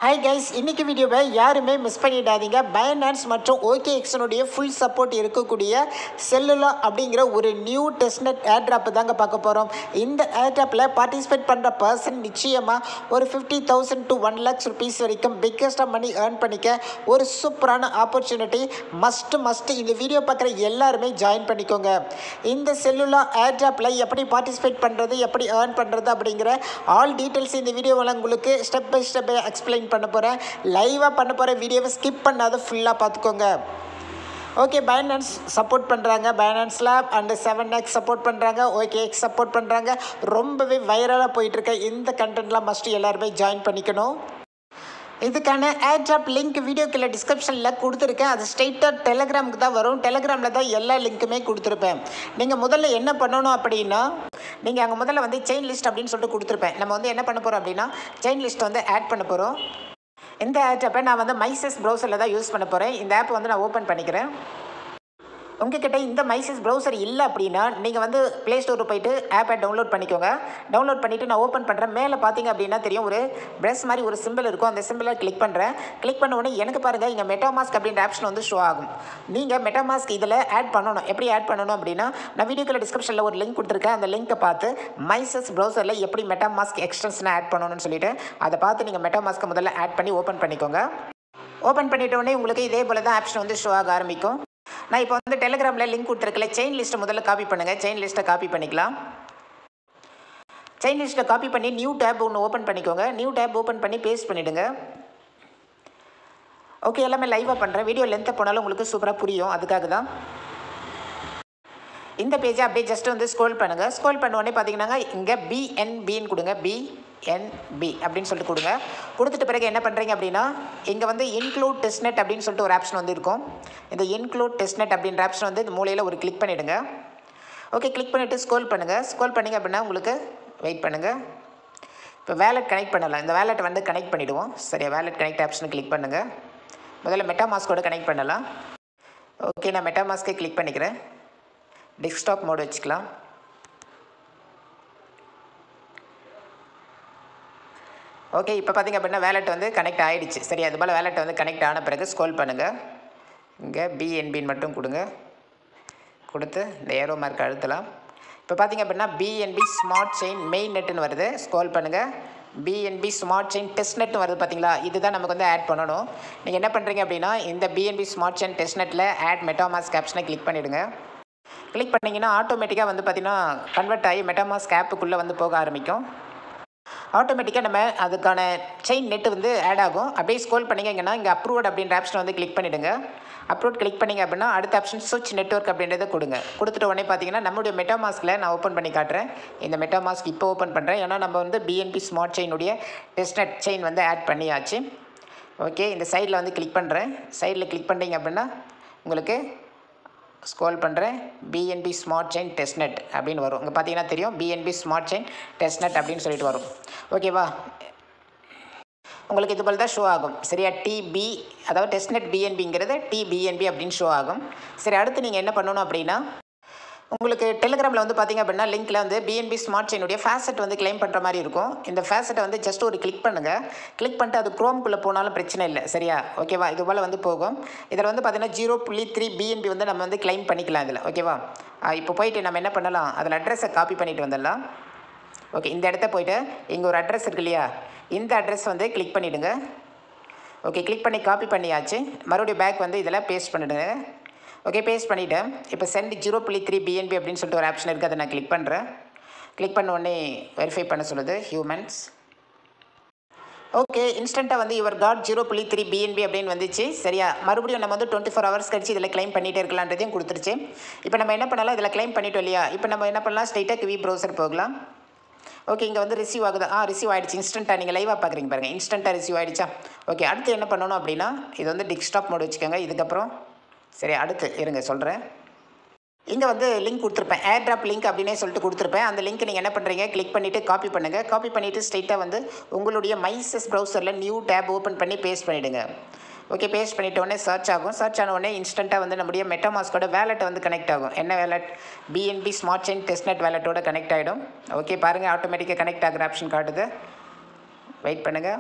hi guys இன்னைக்கு வீடியோவை யாருமே மிஸ் பண்ணிடாதீங்க பைனான்ஸ் மற்றும் ஓகே எக்ஸனுடைய ஃபுல் சப்போர்ட் இருக்கக்கூடிய செல்லுலா அப்படிங்கிற ஒரு நியூ டெஸ்ட்நெட் ஏர்ட்ராப் தாங்க பார்க்க போகிறோம் இந்த ஏர்ட்ராப்பில் பார்ட்டிசிபேட் பண்ணுற பர்சன் நிச்சயமாக ஒரு fifty thousand to one lakhs rupees வரைக்கும் பிக்கஸ்டாக மணி ஏர்ன் பண்ணிக்க ஒரு சூப்பரான ஆப்பர்ச்சுனிட்டி மஸ்ட் மஸ்ட் இந்த வீடியோ பார்க்குற எல்லாருமே ஜாயின் பண்ணிக்கோங்க இந்த செல்லுலா ஏர்ட்ராப்பில் எப்படி பார்ட்டிசிபேட் பண்ணுறது எப்படி ஏர்ன் பண்ணுறது அப்படிங்கிற ஆல் டீட்டெயில்ஸ் இந்த வீடியோவில் உங்களுக்கு ஸ்டெப் பை ஸ்டெப் எக்ஸ்பிளைன் பண்ண போகிறேன் லைவாக பண்ண போகிற வீடியோவை ஸ்கிப் பண்ணாத ஃபுல்லாக பார்த்துக்கோங்க ஓகே பைனான்ஸ் சப்போர்ட் பண்ணுறாங்க பைனான்ஸில் அண்டு செவன் எக்ஸ் சப்போர்ட் பண்ணுறாங்க ஓகே எக்ஸ் சப்போர்ட் பண்ணுறாங்க ரொம்பவே வைரலாக போயிட்டுருக்க இந்த கண்டென்ட்லாம் மஸ்ட்டு எல்லாருமே ஜாயின் பண்ணிக்கணும் இதுக்கான ஏர்ட்ராப் லிங்க் வீடியோ கீழே டிஸ்கிரிப்ஷனில் கொடுத்துருக்கேன் அது ஸ்ட்ரெயிட்டாக டெலகிராமுக்கு தான் வரும் டெலகிராமில் தான் எல்லா லிங்க்குமே கொடுத்துருப்பேன் நீங்கள் முதல்ல என்ன பண்ணணும் அப்படின்னா நீங்கள் அங்கே முதல்ல வந்து செயின் லிஸ்ட் அப்படின்னு சொல்லிட்டு கொடுத்துருப்பேன் நம்ம வந்து என்ன பண்ண போகிறோம் அப்படின்னா செயின் லிஸ்ட் வந்து ஆட் பண்ண போகிறோம் இந்த ஏர்ட்ராப்பை நான் வந்து மைசஸ் ப்ரௌசரில் தான் யூஸ் பண்ண போகிறேன் இந்த ஆப் வந்து நான் ஓப்பன் பண்ணிக்கிறேன் உங்ககிட்ட இந்த மைசஸ் ப்ரௌசர் இல்லை அப்படின்னா நீங்கள் வந்து ப்ளே ஸ்டோருக்கு போயிட்டு ஆப்பை டவுன்லோட் பண்ணிக்கோங்க டவுன்லோட் பண்ணிவிட்டு நான் ஓப்பன் பண்ணுறேன் மேலே பார்த்தீங்க அப்படின்னா தெரியும் ஒரு ப்ரெஸ் மாதிரி ஒரு சிம்பிள் இருக்கும் அந்த சிம்பிளை கிளிக் பண்ணுறேன் கிளிக் பண்ண உடனே எனக்கு பாருங்கள் இங்கே மெட்டாமாஸ்க் அப்படின்ற ஆப்ஷன் வந்து ஷோ ஆகும் நீங்கள் மெட்டாமாஸ்க் இதில் ஆட் பண்ணணும் எப்படி ஆட் பண்ணணும் அப்படின்னா நான் வீடியோக்கில் டிஸ்கிரிப்ஷனில் ஒரு லிங்க் கொடுத்துருக்கேன் அந்த லிங்க்கை பார்த்து மைசஸ் ப்ரௌசரில் எப்படி மெட்டாமாஸ்க் எக்ஸ்டென்ஷனை ஆட் பண்ணணும்னு சொல்லிட்டு அதை பார்த்து நீங்கள் மெட்டாமாஸ்க்கை முதல்ல ஆட் பண்ணி ஓப்பன் பண்ணிக்கோங்க ஓப்பன் பண்ணிட்ட உடனே உங்களுக்கு இதே போல் தான் ஆப்ஷன் வந்து ஷோ ஆக ஆரம்பிக்கும் நான் இப்போ வந்து டெலிகிராமில் லிங்க் கொடுத்துருக்கல செயின் லிஸ்ட்டை முதல்ல காப்பி பண்ணுங்கள் செயின் லிஸ்ட்டை காப்பி பண்ணிக்கலாம் செயின் லிஸ்ட்டை காப்பி பண்ணி நியூ டேப் ஒன்று ஓப்பன் பண்ணிக்கோங்க நியூ டேப் ஓப்பன் பண்ணி பேஸ்ட் பண்ணிவிடுங்க ஓகே எல்லாமே லைவாக பண்ணுறேன் வீடியோ லென்த்தை போனாலும் உங்களுக்கு சூப்பராக புரியும் அதுக்காக தான் இந்த பேஜை அப்படியே ஜஸ்ட் வந்து ஸ்க்ரோல் பண்ணுங்கள் ஸ்க்ரோல் பண்ண உடனே பார்த்தீங்கன்னா இங்கே பிஎன்பின்னு கொடுங்க பிஎன்பி அப்படின்னு சொல்லிட்டு கொடுங்க கொடுத்துட்டு பிறகு என்ன பண்ணுறீங்க அப்படின்னா இங்கே வந்து இன்க்ளூட் டெஸ்ட்நெட் அப்படின்னு சொல்லிட்டு ஒரு ஆப்ஷன் வந்து இருக்கும் இந்த இன்க்ளூட் டெஸ்ட்நெட் அப்படின்ற ஆப்ஷன் வந்து இந்த மூலையில் ஒரு கிளிக் பண்ணிவிடுங்க ஓகே கிளிக் பண்ணிவிட்டு ஸ்க்ரோல் பண்ணுங்கள் ஸ்க்ரோல் பண்ணிங்க அப்படின்னா உங்களுக்கு வெயிட் பண்ணுங்கள் இப்போ வேலட் கனெக்ட் பண்ணலாம் இந்த வேலெட் வந்து கனெக்ட் பண்ணிவிடுவோம் சரியா வேலெட் கனெக்ட் ஆப்ஷனை கிளிக் பண்ணுங்கள் முதல்ல மெட்டாமாஸ்கோட கனெக்ட் பண்ணலாம் ஓகே நான் மெட்டாமாஸ்க்கை கிளிக் பண்ணிக்கிறேன் டெஸ்க்டாப் மோடு வச்சுக்கலாம் ஓகே இப்போ பார்த்திங்க அப்படின்னா வேலெட் வந்து கனெக்ட் ஆகிடுச்சு சரி அது போல் வேலெட் வந்து கனெக்ட் ஆன பிறகு ஸ்க்ரோல் பண்ணுங்கள் இங்கே பிஎன்பின்னு மட்டும் கொடுங்க கொடுத்து இந்த ஏரோ மார்க் அழுத்தலாம் இப்போ பார்த்திங்க அப்படின்னா பிஎன்பி ஸ்மார்ட் செயின் மெயின் நெட்டுன்னு வருது ஸ்க்ரோல் பண்ணுங்கள் பிஎன்பி ஸ்மார்ட் செயின் டெஸ்ட் நெட்னு வருது பார்த்தீங்களா இதுதான் நமக்கு வந்து ஆட் பண்ணணும் நீங்கள் என்ன பண்ணுறீங்க அப்படின்னா இந்த பிஎன்பி ஸ்மார்ட் செயின் டெஸ்ட் நெட்டில் ஆட் மெட்டாமாஸ்க் ஆப்ஷனை கிளிக் பண்ணிவிடுங்க கிளிக் பண்ணிங்கன்னா ஆட்டோமேட்டிக்காக வந்து பார்த்திங்கன்னா கன்வெர்ட் ஆகி மெட்டாமாஸ்க் ஆப்புக்குள்ளே வந்து போக ஆரம்பிக்கும் ஆட்டோமேட்டிக்காக நம்ம அதுக்கான செயின் நெட்டு வந்து ஆட் ஆகும் அப்படியே ஸ்க்ரோல் பண்ணிங்கன்னா இங்கே அப்ரூவ்ட் அப்படின்ற ஆப்ஷனை வந்து கிளிக் பண்ணிவிடுங்க அப்ரூவ் கிளிக் பண்ணிங்க அப்படின்னா அடுத்த ஆப்ஷன் சுவிட்ச் நெட்ஒர்க் அப்படின்றத கொடுங்க கொடுத்துட்ட உடனே பார்த்தீங்கன்னா நம்மளுடைய மெட்டாமாஸ்கில் நான் ஓப்பன் பண்ணி காட்டுறேன் இந்த மெட்டாமாஸ்க் இப்போ ஓப்பன் பண்ணுறேன் ஏன்னா நம்ம வந்து பிஎன்பி ஸ்மார்ட் செயினுடைய டெஸ்ட்நெட் செயின் வந்து ஆட் பண்ணியாச்சு ஓகே இந்த சைடில் வந்து கிளிக் பண்ணுறேன் சைடில் கிளிக் பண்ணிங்க அப்படின்னா உங்களுக்கு ஸ்க்ரோல் பண்ணுறேன் பிஎன்பி ஸ்மார்ட் செயின் டெஸ்ட்நெட் அப்படின்னு வரும் இங்கே பார்த்தீங்கன்னா தெரியும் பிஎன்பி ஸ்மார்ட் செயின் டெஸ்ட்நெட் அப்படின்னு சொல்லிட்டு வரும் ஓகேவா உங்களுக்கு இது போல் தான் ஷோ ஆகும் சரியா டிபி அதாவது டெஸ்ட்நெட் பிஎன்பிங்கிறது டிபிஎன்பி அப்படின்னு ஷோ ஆகும் சரி அடுத்து நீங்கள் என்ன பண்ணணும் அப்படின்னா உங்களுக்கு டெலிகிராமில் வந்து பார்த்தீங்க அப்படின்னா லிங்க்கில் வந்து பிஎன்பி ஸ்மார்ட் செயினுடைய ஃபேசட் வந்து கிளைம் பண்ணுற மாதிரி இருக்கும் இந்த ஃபேசட்டை வந்து ஜஸ்ட் ஒரு கிளிக் பண்ணுங்கள் கிளிக் பண்ணிட்டு அது க்ரோம்குள்ளே போனாலும் பிரச்சனை இல்லை சரியா ஓகேவா இது போல் வந்து போகும் இதில் வந்து பார்த்தீங்கன்னா ஜீரோ புள்ளி த்ரீ பிஎன்பி வந்து நம்ம வந்து கிளைம் பண்ணிக்கலாம் இதில் ஓகேவா இப்போ போயிட்டு நம்ம என்ன பண்ணலாம் அதில் அட்ரஸை காப்பி பண்ணிட்டு வந்துடலாம் ஓகே இந்த இடத்த போயிட்டு இங்கே ஒரு அட்ரஸ் இருக்கு இல்லையா இந்த அட்ரஸ் வந்து கிளிக் பண்ணிவிடுங்க ஓகே கிளிக் பண்ணி காப்பி பண்ணியாச்சு மறுபடியும் பேக் வந்து இதில் பேஸ்ட் பண்ணிவிடுங்க ஓகே பேஸ்ட் பண்ணிவிட்டேன் இப்போ சென்ட் ஜீரோ புள்ளி த்ரீ பிஎன்பி அப்படின்னு சொல்லிட்டு ஒரு ஆப்ஷன் இருக்குது அதை நான் கிளிக் பண்ணுறேன் கிளிக் பண்ண உடனே வெரிஃபை பண்ண சொல்லுது ஹியூமன்ஸ் ஓகே இன்ஸ்டண்ட்டாக வந்து யுவர் காட் ஜீரோ புள்ளி த்ரீ பிஎன்பி அப்படின்னு வந்துச்சு சரியா மறுபடியும் நம்ம வந்து டுவெண்ட்டி ஃபோர் ஹவர்ஸ் கழிச்சு இதில் கிளைம் பண்ணிகிட்டே இருக்கலான்றதையும் கொடுத்துருச்சு இப்போ நம்ம என்ன பண்ணலாம் இதில் கிளைம் பண்ணிட்டோம் இல்லையா இப்போ நம்ம என்ன பண்ணலாம் ஸ்ட்ரைட்டாக கிவி ப்ரௌசர் போகலாம் ஓகே இங்கே வந்து ரிசீவ் ஆகுது ஆ ரிசீவ் ஆகிடுச்சு இன்ஸ்டண்ட்டாக நீங்கள் லைவாக பார்க்குறீங்க பாருங்கள் இன்ஸ்டண்ட்டாக ரிசீவ் ஆகிடுச்சா ஓகே அடுத்து என்ன பண்ணணும் அப்படின்னா இது வந்து டிஸ்க்டாப் மோடு வச்சுக்கோங்க இதுக்கப்புறம் சரி அடுத்து இருங்க சொல்கிறேன் இங்கே வந்து லிங்க் கொடுத்துருப்பேன் ஏர்ட்ராப் லிங்க் அப்படின்னே சொல்லிட்டு கொடுத்துருப்பேன் அந்த லிங்க் நீங்கள் என்ன பண்ணுறீங்க கிளிக் பண்ணிவிட்டு காப்பி பண்ணுங்கள் காப்பி பண்ணிவிட்டு ஸ்ட்ரைட்டாக வந்து உங்களுடைய மைசஸ் ப்ரௌசரில் நியூ டேப் ஓப்பன் பண்ணி பேஸ்ட் பண்ணிவிடுங்க ஓகே பேஸ்ட் பண்ணிட்ட உடனே சர்ச் ஆகும் சர்ச் ஆன உடனே இன்ஸ்டண்ட்டாக வந்து நம்முடைய மெட்டாமாஸ்கோட வேலெட்டை வந்து கனெக்ட் ஆகும் என்ன wallet BNB smart chain testnet வேலெட்டோட கனெக்ட் ஆகிடும் ஓகே பாருங்கள் ஆட்டோமேட்டிக்காக கனெக்ட் ஆகிற ஆப்ஷன் காட்டுது வெயிட் பண்ணுங்கள்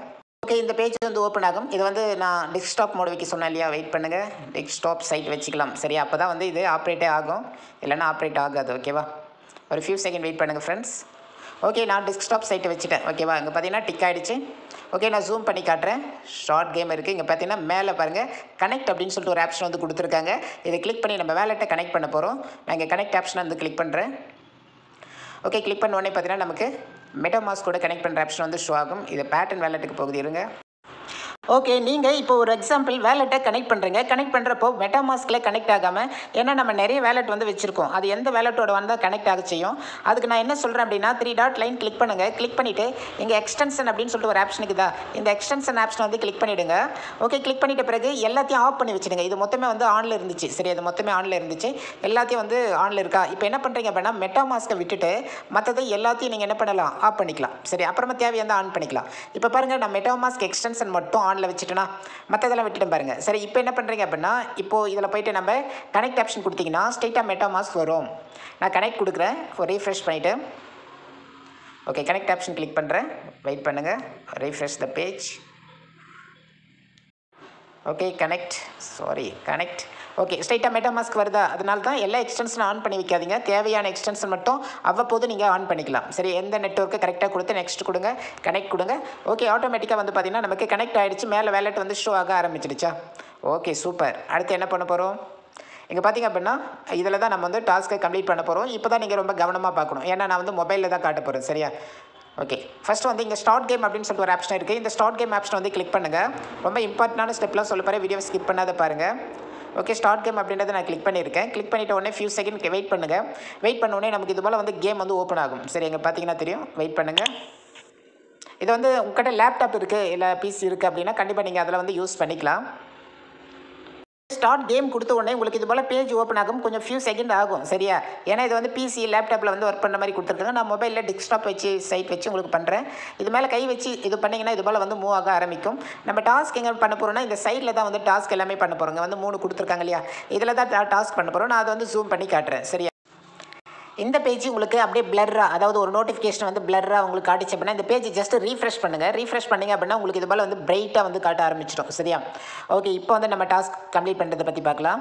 ஓகே இந்த பேஜ் வந்து ஓப்பன் ஆகும் இது வந்து நான் டெஸ்க்டாப் மோடு வைக்க சொன்னேன் இல்லையா வெயிட் பண்ணுங்கள் டெஸ்க்டாப் சைட் வச்சுக்கலாம் சரியா அப்போ தான் வந்து இது ஆப்ரேட்டே ஆகும் இல்லைன்னா ஆப்ரேட் ஆகாது ஓகேவா ஒரு ஃபியூ செகண்ட் வெயிட் பண்ணுங்கள் ஃப்ரெண்ட்ஸ் ஓகே நான் டெஸ்க்டாப் சைட்டை வச்சுட்டேன் ஓகேவா இங்கே பார்த்தீங்கன்னா டிக் ஆகிடுச்சு ஓகே நான் ஜூம் பண்ணி காட்டுறேன் ஷார்ட் கேம் இருக்குது இங்கே பார்த்தீங்கன்னா மேலே பாருங்கள் கனெக்ட் அப்படின்னு சொல்லிட்டு ஒரு ஆப்ஷன் வந்து கொடுத்துருக்காங்க இதை கிளிக் பண்ணி நம்ம வேலெட்டை கனெக்ட் பண்ண போகிறோம் நான் இங்கே கனெக்ட் ஆப்ஷனை வந்து கிளிக் பண்ணுறேன் ஓகே கிளிக் பண்ண உடனே பார்த்தீங்கன்னா நமக்கு மெட்டோமாஸ் கூட கனெக்ட் பண்ணுற ஆப்ஷன் வந்து ஷோ ஆகும் இது பேட்டர்ன் வேலெட்டுக்கு போகுது இருங்க ஓகே நீங்கள் இப்போ ஒரு எக்ஸாம்பிள் வேலெட்டை கனெக்ட் பண்ணுறீங்க கனெக்ட் பண்ணுறப்போ மெட்டாமாஸ்கில் கனெக்ட் ஆகாமல் ஏன்னா நம்ம நிறைய வேலெட் வந்து வச்சுருக்கோம் அது எந்த வேலெட்டோட வந்தால் கனெக்ட் ஆக செய்யும் அதுக்கு நான் என்ன சொல்கிறேன் அப்படின்னா த்ரீ டாட் லைன் கிளிக் பண்ணுங்கள் கிளிக் பண்ணிவிட்டு இங்கே எக்ஸ்டென்ஷன் அப்படின்னு சொல்லிட்டு ஒரு ஆப்ஷன் இருக்குதா இந்த எக்ஸ்டென்ஷன் ஆப்ஷன் வந்து கிளிக் பண்ணிவிடுங்க ஓகே கிளிக் பண்ணிட்ட பிறகு எல்லாத்தையும் ஆஃப் பண்ணி வச்சுடுங்க இது மொத்தமே வந்து ஆனில் இருந்துச்சு சரி அது மொத்தமே ஆனில் இருந்துச்சு எல்லாத்தையும் வந்து ஆனில் இருக்கா இப்போ என்ன பண்ணுறீங்க அப்படின்னா மெட்டாமாஸ்க்கை விட்டுட்டு மற்றது எல்லாத்தையும் நீங்கள் என்ன பண்ணலாம் ஆஃப் பண்ணிக்கலாம் சரி அப்புறமா தேவையாக ஆன் பண்ணிக்கலாம் இப்போ பாருங்கள் நான் மெட்டாமாஸ்க் எக்ஸ்டென்ஷன் மட்டும் ஆனில் வச்சுட்டேன்னா மற்றதெல்லாம் விட்டுட்டு பாருங்கள் சரி இப்போ என்ன பண்ணுறீங்க அப்படின்னா இப்போது இதில் போயிட்டு நம்ம கனெக்ட் ஆப்ஷன் கொடுத்தீங்கன்னா ஸ்ட்ரெயிட்டாக மெட்டாமாஸ்க் வரும் நான் கனெக்ட் கொடுக்குறேன் ஒரு ரீஃப்ரெஷ் பண்ணிவிட்டு ஓகே கனெக்ட் ஆப்ஷன் கிளிக் பண்ணுறேன் வெயிட் பண்ணுங்கள் refresh the page okay connect sorry connect okay ஸ்ட்ரைட்டாக மெட்டாமாஸ்க் வருதா அதனால தான் எல்லா எக்ஸ்டென்ஷனும் ஆன் பண்ணி வைக்காதீங்க தேவையான எக்ஸ்டென்ஷன் மட்டும் அவ்வப்போது நீங்கள் ஆன் பண்ணிக்கலாம் சரி எந்த நெட்ஒர்க்கு கரெக்டாக கொடுத்து நெக்ஸ்ட் கொடுங்க கனெக்ட் கொடுங்க ஓகே ஆட்டோமேட்டிக்காக வந்து பார்த்தீங்கன்னா நமக்கு கனெக்ட் ஆகிடுச்சு மேலே வேலெட் வந்து ஷோ ஆக ஆரம்பிச்சிடுச்சா ஓகே சூப்பர் அடுத்து என்ன பண்ண போகிறோம் இங்கே பார்த்தீங்க அப்படின்னா இதில் தான் நம்ம வந்து டாஸ்க்கை கம்ப்ளீட் பண்ண போகிறோம் இப்போ தான் நீங்கள் ரொம்ப கவனமாக பார்க்கணும் ஏன்னா நான் வந்து மொபைலில் தான் காட்ட போகிறேன் சரியா ஓகே ஃபஸ்ட்டு வந்து இங்கே ஸ்டார்ட் கேம் அப்படின்னு சொல்லிட்டு ஒரு ஆப்ஷன் இருக்குது இந்த ஸ்டார்ட் கேம் ஆப்ஷன் வந்து கிளிக் பண்ணுங்கள் ரொம்ப இம்பார்ட்டண்டான ஸ்டெப்லாம் சொல்ல போகிறேன் வீடியோ ஸ்கிப் பண்ணாத பாருங்கள் ஓகே ஸ்டார்ட் கேம் அப்படின்றத நான் கிளிக் பண்ணியிருக்கேன் கிளிக் பண்ணிவிட்ட உடனே ஃபியூ செகண்ட் வெயிட் பண்ணுங்கள் வெயிட் பண்ண உடனே நமக்கு இது போல் வந்து கேம் வந்து ஓப்பன் ஆகும் சரி எங்கே பார்த்தீங்கன்னா தெரியும் வெயிட் பண்ணுங்கள் இது வந்து உங்கள்கிட்ட லேப்டாப் இருக்குது இல்லை பிசி இருக்குது அப்படின்னா கண்டிப்பாக நீங்கள் அதில் வந்து யூஸ் பண்ணிக்கலாம் ஸ்டார்ட் கேம் கொடுத்த உடனே உங்களுக்கு இது போல் பேஜ் ஓப்பன் ஆகும் கொஞ்சம் ஃபியூ செகண்ட் ஆகும் சரியா ஏன்னா இது வந்து பிசி லேப்டாப்பில் வந்து ஒர்க் பண்ண மாதிரி கொடுத்துருக்காங்க நான் மொபைலில் டெஸ்க்டாப் வச்சு சைட் வச்சு உங்களுக்கு பண்ணுறேன் இது மேலே கை வச்சு இது பண்ணிங்கன்னா இது போல் வந்து மூவ் ஆக ஆரம்பிக்கும் நம்ம டாஸ்க் எங்கே பண்ண போகிறோம்னா இந்த சைடில் தான் வந்து டாஸ்க் எல்லாமே பண்ண போகிறோங்க வந்து மூணு கொடுத்துருக்காங்க இல்லையா இதில் தான் டாஸ்க் பண்ண போகிறோம் நான் அதை வந்து ஜூம் பண்ணி காட்டுறேன் சரியா இந்த பேஜ் உங்களுக்கு அப்படியே பிளர்ராக அதாவது ஒரு நோட்டிஃபிகேஷன் வந்து பிளர்ராக உங்களுக்கு காட்டுச்சு அப்படின்னா இந்த பேஜ் ஜஸ்ட் ரீஃப்ரெஷ் பண்ணுங்கள் ரீஃப்ரெஷ் பண்ணிங்க அப்படின்னா உங்களுக்கு இது போல் வந்து பிரைட்டாக வந்து காட்ட ஆரம்பிச்சிடும் சரியா ஓகே இப்போ வந்து நம்ம டாஸ்க் கம்ப்ளீட் பண்ணுறதை பற்றி பார்க்கலாம்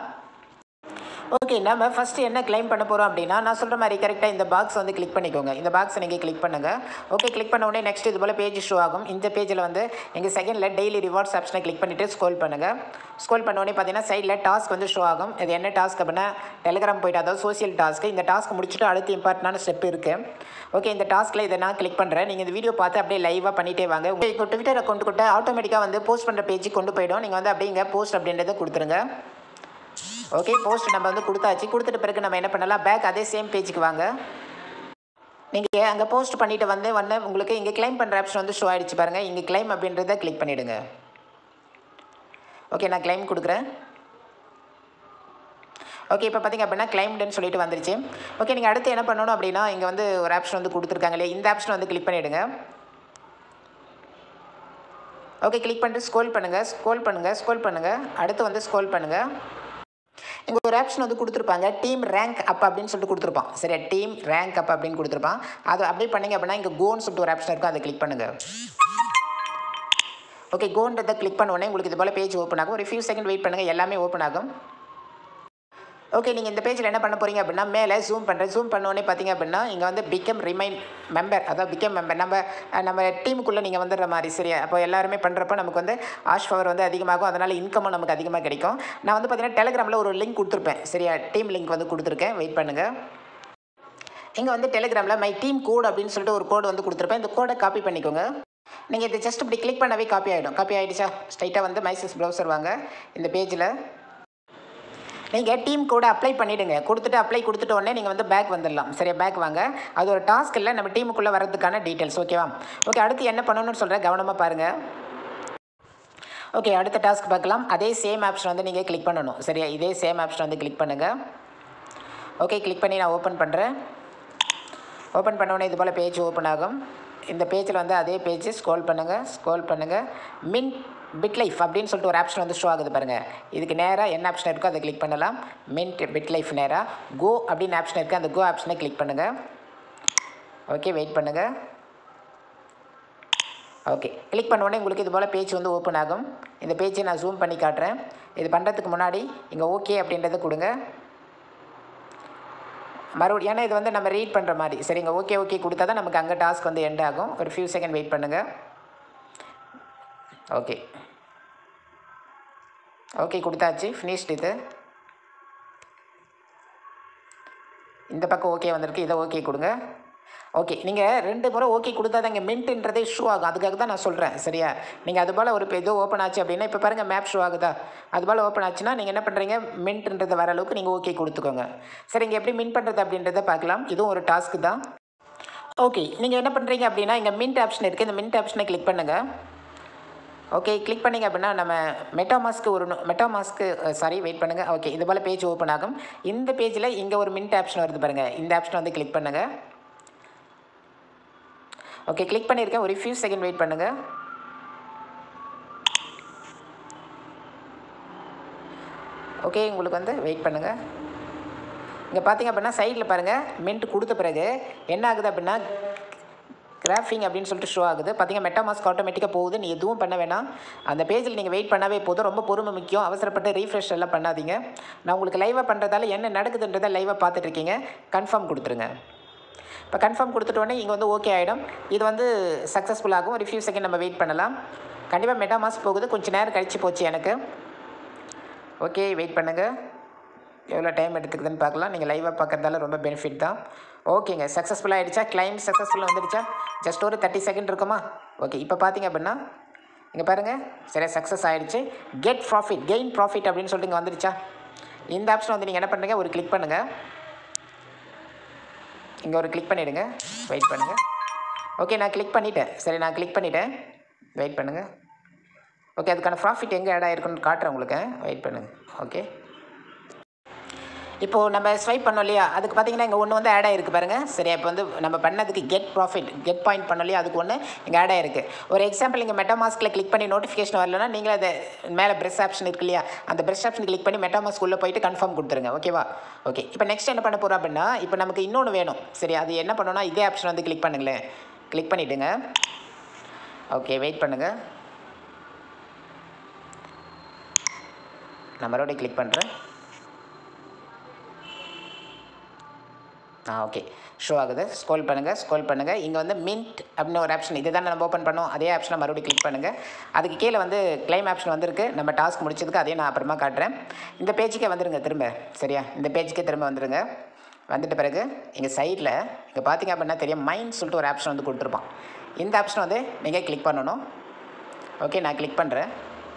ஓகே நம்ம ஃபஸ்ட்டு என்ன கிளைம் பண்ண போகிறோம் அப்படின்னா நான் சொல்கிற மாதிரி கரெக்டாக இந்த பாக்ஸ் வந்து கிளிக் பண்ணிக்கோங்க இந்த பாக்ஸை நீங்கள் கிளிக் பண்ணுங்கள் ஓகே கிளிக் பண்ண உடனே நெக்ஸ்ட் இது போல் பேஜ் ஷோ ஆகும் இந்த பேஜில் வந்து எங்கள் செகண்டில் டெய்லி ரிவார்ட்ஸ் ஆப்ஷனை கிளிக் பண்ணிவிட்டு ஸ்க்ரோல் பண்ணுங்கள் ஸ்க்ரோல் பண்ண உடனே பார்த்தீங்கன்னா சைடில் டாஸ்க் வந்து ஷோ ஆகும் இது என்ன டாஸ்க் அப்படின்னா டெலிகிராம் போயிட்டு அதாவது சோசியல் டாஸ்க்கு இந்த டாஸ்க் முடிச்சுட்டு அடுத்து இம்பார்ட்டண்டான ஸ்டெப் இருக்குது ஓகே இந்த டாஸ்க்கில் இதை நான் கிளிக் பண்ணுறேன் நீங்கள் இந்த வீடியோ பார்த்து அப்படியே லைவாக பண்ணிகிட்டே வாங்க உங்களுக்கு ட்விட்டர் அக்கௌண்ட் கிட்ட ஆட்டோமேட்டிக்காக வந்து போஸ்ட் பண்ணுற பேஜ் கொண்டு போயிடும் நீங்கள் வந்து அப்படியே இங்கே போஸ்ட் அப்படின்றத கொடுத்துருங்க ஓகே போஸ்ட் நம்ம வந்து கொடுத்தாச்சு கொடுத்துட்ட பிறகு நம்ம என்ன பண்ணலாம் பேக் அதே சேம் பேஜுக்கு வாங்க நீங்கள் அங்கே போஸ்ட் பண்ணிட்டு வந்து வந்து உங்களுக்கு இங்கே கிளைம் பண்ணுற ஆப்ஷன் வந்து ஷோ ஆயிடுச்சு பாருங்கள் இங்கே கிளைம் அப்படின்றத கிளிக் பண்ணிவிடுங்க ஓகே நான் கிளைம் கொடுக்குறேன் ஓகே இப்போ பார்த்தீங்க அப்படின்னா கிளைம்டுன்னு சொல்லிட்டு வந்துருச்சு ஓகே நீங்கள் அடுத்து என்ன பண்ணணும் அப்படின்னா இங்கே வந்து ஒரு ஆப்ஷன் வந்து கொடுத்துருக்காங்க இல்லையா இந்த ஆப்ஷன் வந்து கிளிக் பண்ணிவிடுங்க ஓகே கிளிக் பண்ணிட்டு ஸ்க்ரோல் பண்ணுங்கள் ஸ்க்ரோல் பண்ணுங்கள் ஸ்க்ரோல் பண்ணுங்கள் அடுத்து வந்து ஸ்க்ரோல் பண்ணுங்கள் இங்கே ஒரு ஆப்ஷன் வந்து கொடுத்துருப்பாங்க டீம் ரேங்க் அப் அப்படின்னு சொல்லிட்டு கொடுத்துருப்பான் சரியா டீம் ரேங்க் அப் அப்படின்னு கொடுத்துருப்பான் அது அப்படியே பண்ணீங்க அப்படின்னா இங்கே கோன்னு சொல்லிட்டு ஒரு ஆப்ஷன் இருக்கும் அதை கிளிக் பண்ணுங்கள் ஓகே கோன்றதை கிளிக் பண்ண உடனே உங்களுக்கு இது போல் பேஜ் ஓப்பன் ஆகும் ஒரு ஃபியூ செகண்ட் வெயிட் பண்ணுங்கள் எல்லாமே ஓப்பன் ஆகும் ஓகே நீங்கள் இந்த பேஜில் என்ன பண்ண போகிறீங்க அப்படின்னா மேலே ஜூம் பண்ணுறேன் ஜூம் பண்ண உடனே பார்த்தீங்க அப்படின்னா இங்கே வந்து பிகம் ரிமைன் மெம்பர் அதாவது பிகம் மெம்பர் நம்ம அஹ், நம்ம டீமுக்குள்ளே நீங்கள் வந்துடுற மாதிரி சரியா அப்போ எல்லாருமே பண்ணுறப்ப நமக்கு வந்து ஆஷ் பவர் வந்து அதிகமாகும் அதனால் இன்கமும் நமக்கு அதிகமாக கிடைக்கும் நான் வந்து பார்த்தீங்கன்னா டெலிகிராமில் ஒரு லிங்க் கொடுத்துருப்பேன் சரியா டீம் லிங்க் வந்து கொடுத்துருக்கேன் வெயிட் பண்ணுங்கள் இங்கே வந்து டெலிகிராமில் மை டீம் கோட் அப்படின்னு சொல்லிட்டு ஒரு கோடு வந்து கொடுத்துருப்பேன் இந்த கோடை காப்பி பண்ணிக்கோங்க நீங்கள் இதை ஜஸ்ட் இப்படி கிளிக் பண்ணவே காப்பி ஆகிடும் காப்பி ஆகிடுச்சா ஸ்ட்ரைட்டாக வந்து மைசஸ் ப்ரௌசர் வாங்க இந்த பேஜில் நீங்கள் டீம் கூட அப்ளை பண்ணிவிடுங்க கொடுத்துட்டு அப்ளை கொடுத்துட்ட உடனே நீங்கள் வந்து பேக் வந்துடலாம் சரியா பேக் வாங்க அது ஒரு டாஸ்க் இல்லை நம்ம டீமுக்குள்ளே வரதுக்கான டீட்டெயில்ஸ் ஓகேவா ஓகே அடுத்து என்ன பண்ணணும்னு சொல்கிறேன் கவனமாக பாருங்கள் ஓகே அடுத்த டாஸ்க் பார்க்கலாம் அதே சேம் ஆப்ஷன் வந்து நீங்கள் கிளிக் பண்ணணும் சரியா இதே சேம் ஆப்ஷன் வந்து கிளிக் பண்ணுங்கள் ஓகே கிளிக் பண்ணி நான் ஓப்பன் பண்ணுறேன் ஓப்பன் பண்ண உடனே இது போல் பேஜ் ஓப்பன் ஆகும் இந்த பேஜில் வந்து அதே பேஜ் ஸ்க்ரோல் பண்ணுங்கள் ஸ்க்ரோல் பண்ணுங்கள் மின் பிட் லைஃப் அப்படின்னு சொல்லிட்டு ஒரு ஆப்ஷன் வந்து ஷோ ஆகுது பாருங்கள் இதுக்கு நேராக என்ன ஆப்ஷன் இருக்கோ அதை கிளிக் பண்ணலாம் மின்ட் பிட் லைஃப் நேராக கோ அப்படின்னு ஆப்ஷன் இருக்குது அந்த கோ ஆப்ஷனை கிளிக் பண்ணுங்கள் ஓகே வெயிட் பண்ணுங்கள் ஓகே கிளிக் பண்ண உடனே உங்களுக்கு இது போல் பேஜ் வந்து ஓப்பன் ஆகும் இந்த பேஜை நான் ஜூம் பண்ணி காட்டுறேன் இது பண்ணுறதுக்கு முன்னாடி இங்கே ஓகே அப்படின்றத கொடுங்க மறுபடியும் ஏன்னா இது வந்து நம்ம ரீட் பண்ணுற மாதிரி சரிங்க ஓகே ஓகே கொடுத்தா தான் நமக்கு அங்கே டாஸ்க் வந்து எண்ட் ஆகும் ஒரு ஃபியூ செகண்ட் வெயிட் பண்ணுங்கள் ஓகே ஓகே கொடுத்தாச்சு ஃபினிஷ்ட் இது இந்த பக்கம் ஓகே வந்திருக்கு இதை ஓகே கொடுங்க ஓகே நீங்கள் ரெண்டு முறை ஓகே கொடுத்தா தான் இங்கே மின்ட்டுன்றதே ஷூ ஆகும் அதுக்காக தான் நான் சொல்கிறேன் சரியா நீங்கள் அது போல் ஒரு ஏதோ ஓப்பன் ஆச்சு அப்படின்னா இப்போ பாருங்கள் மேப் ஷூ ஆகுதா அது போல் ஓப்பன் ஆச்சுன்னா நீங்கள் என்ன பண்ணுறீங்க மின்ட்ன்றது வர அளவுக்கு நீங்கள் ஓகே கொடுத்துக்கோங்க சரி இங்கே எப்படி மின் பண்ணுறது அப்படின்றத பார்க்கலாம் இதுவும் ஒரு டாஸ்க்கு தான் ஓகே நீங்கள் என்ன பண்ணுறீங்க அப்படின்னா இங்கே மின்ட் ஆப்ஷன் இருக்குது இந்த மின்ட் ஆப்ஷனை கிளிக் பண்ணுங்கள் ஓகே கிளிக் பண்ணிங்க அப்படின்னா நம்ம மெட்டாமாஸ்க்கு ஒரு மெட்டாமாஸ்க்கு சாரி வெயிட் பண்ணுங்கள் ஓகே இது போல் பேஜ் ஓப்பன் ஆகும் இந்த பேஜில் இங்கே ஒரு மின்ட் ஆப்ஷன் வருது பாருங்கள் இந்த ஆப்ஷனை வந்து கிளிக் பண்ணுங்கள் ஓகே கிளிக் பண்ணியிருக்கேன் ஒரு ஃபியூ செகண்ட் வெயிட் பண்ணுங்கள் ஓகே உங்களுக்கு வந்து வெயிட் பண்ணுங்கள் இங்கே பார்த்தீங்க அப்படின்னா சைடில் பாருங்கள் மின்ட் கொடுத்த பிறகு என்ன ஆகுது அப்படின்னா கிராஃபிங் அப்படின்னு சொல்லிட்டு ஷோ ஆகுது பார்த்தீங்க மெட்டாமாஸ்க் ஆட்டோமேட்டிக்காக போகுது நீ எதுவும் பண்ண வேணாம் அந்த பேஜில் நீங்கள் வெயிட் பண்ணாவே போதும் ரொம்ப பொறுமை முக்கியம் அவசரப்பட்டு ரீஃப்ரெஷ் எல்லாம் பண்ணாதீங்க நான் உங்களுக்கு லைவாக பண்ணுறதால என்ன நடக்குதுன்றதை லைவாக பார்த்துட்டு இருக்கீங்க கன்ஃபார்ம் கொடுத்துருங்க இப்போ கன்ஃபார்ம் கொடுத்துட்டோடனே இங்கே வந்து ஓகே ஆகிடும் இது வந்து சக்ஸஸ்ஃபுல் ஆகும் ஒரு ஃபியூ செகண்ட் நம்ம வெயிட் பண்ணலாம் கண்டிப்பாக மெட்டாமாஸ் போகுது கொஞ்சம் நேரம் கழிச்சு போச்சு எனக்கு ஓகே வெயிட் பண்ணுங்கள் எவ்வளோ டைம் எடுத்துக்குதுன்னு பார்க்கலாம் நீங்கள் லைவாக பார்க்குறதால ரொம்ப பெனிஃபிட் தான் ஓகேங்க சக்ஸஸ்ஃபுல்லாக ஆகிடுச்சா கிளைம் சக்ஸஸ்ஃபுல்லாக வந்துடுச்சா ஜஸ்ட் ஒரு தேர்ட்டி செகண்ட் இருக்குமா ஓகே இப்போ பார்த்தீங்க அப்படின்னா இங்கே பாருங்கள் சரியா சக்ஸஸ் ஆகிடுச்சு கெட் ப்ராஃபிட் கெயின் ப்ராஃபிட் அப்படின்னு சொல்லிட்டு இங்கே வந்துடுச்சா இந்த ஆப்ஷன் வந்து நீங்கள் என்ன பண்ணுறீங்க ஒரு கிளிக் பண்ணுங்கள் இங்கே ஒரு கிளிக் பண்ணிவிடுங்க வெயிட் பண்ணுங்கள் ஓகே நான் கிளிக் பண்ணிட்டேன் சரி நான் கிளிக் பண்ணிட்டேன் வெயிட் பண்ணுங்கள் ஓகே அதுக்கான ப்ராஃபிட் எங்கே ஆட் ஆகிருக்குன்னு காட்டுறேன் உங்களுக்கு வெயிட் பண்ணுங்கள் ஓகே இப்போது நம்ம ஸ்வைப் பண்ணோம் இல்லையா அதுக்கு பார்த்தீங்கன்னா இங்கே ஒன்று வந்து ஆட் ஆகிருக்கு பாருங்கள் சரியா இப்போ வந்து நம்ம பண்ணதுக்கு கெட் ப்ராஃபிட் கெட் பாயிண்ட் பண்ணோம் இல்லையா அதுக்கு ஒன்று இங்கே ஆட் ஆகிருக்கு ஒரு எக்ஸாம்பிள் இங்கே மெட்டாமாஸ்கில் கிளிக் பண்ணி நோட்டிஃபிகேஷன் வரலன்னா நீங்களே அதை மேலே ப்ரெஸ் ஆப்ஷன் இருக்கு இல்லையா அந்த ப்ரெஸ் ஆப்ஷன் கிளிக் பண்ணி மெட்டாமாஸ்க் உள்ளே போயிட்டு கன்ஃபார்ம் கொடுத்துருங்க ஓகேவா ஓகே இப்போ நெக்ஸ்ட் என்ன பண்ண போகிறோம் அப்படின்னா இப்போ நமக்கு இன்னொன்று வேணும் சரி அது என்ன பண்ணணும்னா இதே ஆப்ஷன் வந்து கிளிக் பண்ணுங்களேன் கிளிக் பண்ணிவிடுங்க ஓகே வெயிட் பண்ணுங்கள் நான் மறுபடியும் கிளிக் பண்ணுறேன் ஆ ஓகே ஷோ ஆகுது ஸ்க்ரோல் பண்ணுங்கள் ஸ்க்ரோல் பண்ணுங்கள் இங்கே வந்து மின்ட் அப்படின்னு ஒரு ஆப்ஷன் இதை தான் நம்ம ஓப்பன் பண்ணோம் அதே ஆப்ஷனை மறுபடியும் கிளிக் பண்ணுங்கள் அதுக்கு கீழே வந்து கிளைம் ஆப்ஷன் வந்திருக்கு நம்ம டாஸ்க் முடிச்சதுக்கு அதையும் நான் அப்புறமா காட்டுறேன் இந்த பேஜுக்கே வந்துருங்க திரும்ப சரியா இந்த பேஜுக்கே திரும்ப வந்துருங்க வந்துட்ட பிறகு இங்கே சைடில் இங்கே பார்த்தீங்க அப்படின்னா தெரியும் மைண்ட் சொல்லிட்டு ஒரு ஆப்ஷன் வந்து கொடுத்துருப்பான் இந்த ஆப்ஷன் வந்து நீங்கள் கிளிக் பண்ணணும் ஓகே நான் கிளிக் பண்ணுறேன்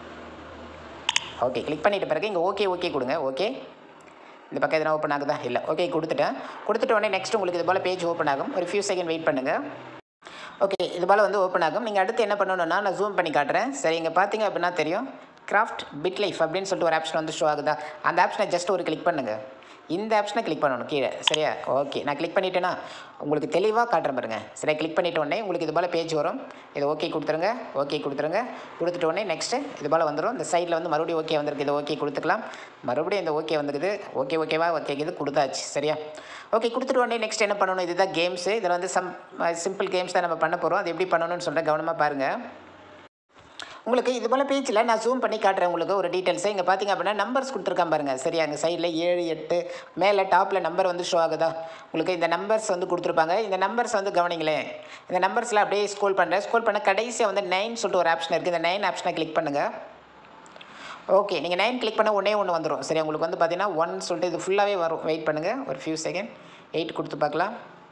ஓகே கிளிக் பண்ணிட்ட பிறகு இங்கே ஓகே ஓகே கொடுங்க ஓகே இந்த பக்கம் எதனா ஓப்பன் ஆகுதா இல்லை ஓகே கொடுத்துட்டேன் கொடுத்துட்ட உடனே நெக்ஸ்ட் உங்களுக்கு இது போல் பேஜ் ஓப்பன் ஆகும் ஒரு ஃபியூ செகண்ட் வெயிட் பண்ணுங்கள் ஓகே இது போல் வந்து ஓப்பன் ஆகும் நீங்கள் அடுத்து என்ன பண்ணணும்னா நான் ஜூம் பண்ணி காட்டுறேன் சரி இங்கே பார்த்தீங்க அப்படின்னா தெரியும் கிராஃப்ட் பிட் லைஃப் அப்படின்னு சொல்லிட்டு ஒரு ஆப்ஷன் வந்து ஷோ ஆகுதா அந்த ஆப்ஷனை ஜஸ்ட் ஒரு கிளிக் பண்ணுங்கள் இந்த ஆப்ஷனை கிளிக் பண்ணணும் கீழே சரியா ஓகே நான் கிளிக் பண்ணிட்டேன்னா உங்களுக்கு தெளிவாக காட்டுறேன் பாருங்க சரியா கிளிக் பண்ணிட்ட உடனே உங்களுக்கு இது போல் பேஜ் வரும் இது ஓகே கொடுத்துருங்க ஓகே கொடுத்துருங்க கொடுத்துட்ட உடனே நெக்ஸ்ட்டு இது போல் வந்துடும் இந்த சைடில் வந்து மறுபடியும் ஓகே வந்திருக்கு இது ஓகே கொடுத்துக்கலாம் மறுபடியும் இந்த ஓகே வந்துருக்குது ஓகே ஓகேவா ஓகே இது கொடுத்தாச்சு சரியா ஓகே கொடுத்துட்டு உடனே நெக்ஸ்ட் என்ன பண்ணணும் இதுதான் கேம்ஸு இதில் வந்து சம் சிம்பிள் கேம்ஸ் தான் நம்ம பண்ண போகிறோம் அது எப்படி பண்ணணும்னு சொல்கிறேன் கவனமாக பாருங்கள் உங்களுக்கு இது போல் பேஜில் நான் ஜூம் பண்ணி காட்டுறேன் உங்களுக்கு ஒரு டீட்டெயில்ஸை இங்கே பார்த்தீங்க அப்படின்னா நம்பர்ஸ் கொடுத்துருக்கேன் பாருங்கள் சரியா அங்கே சைடில் ஏழு எட்டு மேலே டாப்பில் நம்பர் வந்து ஷோ ஆகுதா உங்களுக்கு இந்த நம்பர்ஸ் வந்து கொடுத்துருப்பாங்க இந்த நம்பர்ஸ் வந்து கவனிங்களேன் இந்த நம்பர்ஸில் அப்படியே ஸ்கோல் பண்ணுறேன் ஸ்கோல் பண்ண கடைசியாக வந்து நைன் சொல்லிட்டு ஒரு ஆப்ஷன் இருக்குது இந்த நைன் ஆப்ஷனை கிளிக் பண்ணுங்கள் ஓகே நீங்கள் நைன் கிளிக் பண்ண ஒன்றே ஒன்று வந்துடும் சரி உங்களுக்கு வந்து பார்த்தீங்கன்னா ஒன் சொல்லிட்டு இது ஃபுல்லாகவே வரும் வெயிட் பண்ணுங்கள் ஒரு ஃபியூ செகண்ட் எயிட் கொடுத்து பார்க்கலாம்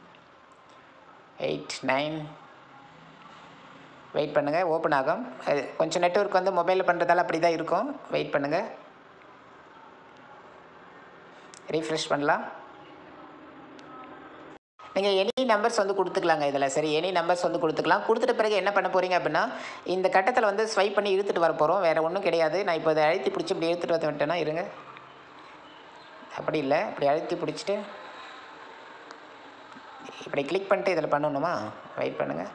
எயிட் நைன் வெயிட் பண்ணுங்கள் ஓப்பன் ஆகும் அது கொஞ்சம் நெட்ஒர்க் வந்து மொபைலில் பண்ணுறதால அப்படி தான் இருக்கும் வெயிட் பண்ணுங்கள் ரீஃப்ரெஷ் பண்ணலாம் நீங்கள் எனி நம்பர்ஸ் வந்து கொடுத்துக்கலாங்க இதில் சரி எனி நம்பர்ஸ் வந்து கொடுத்துக்கலாம் கொடுத்துட்ட பிறகு என்ன பண்ண போகிறீங்க அப்படின்னா இந்த கட்டத்தில் வந்து ஸ்வைப் பண்ணி இழுத்துட்டு வர போகிறோம் வேறு ஒன்றும் கிடையாது நான் இப்போ இதை அழுத்தி பிடிச்சி இப்படி இழுத்துட்டு வந்து விட்டேன்னா இருங்க அப்படி இல்லை இப்படி அழுத்தி பிடிச்சிட்டு இப்படி கிளிக் பண்ணிட்டு இதில் பண்ணணுமா வெயிட் பண்ணுங்கள்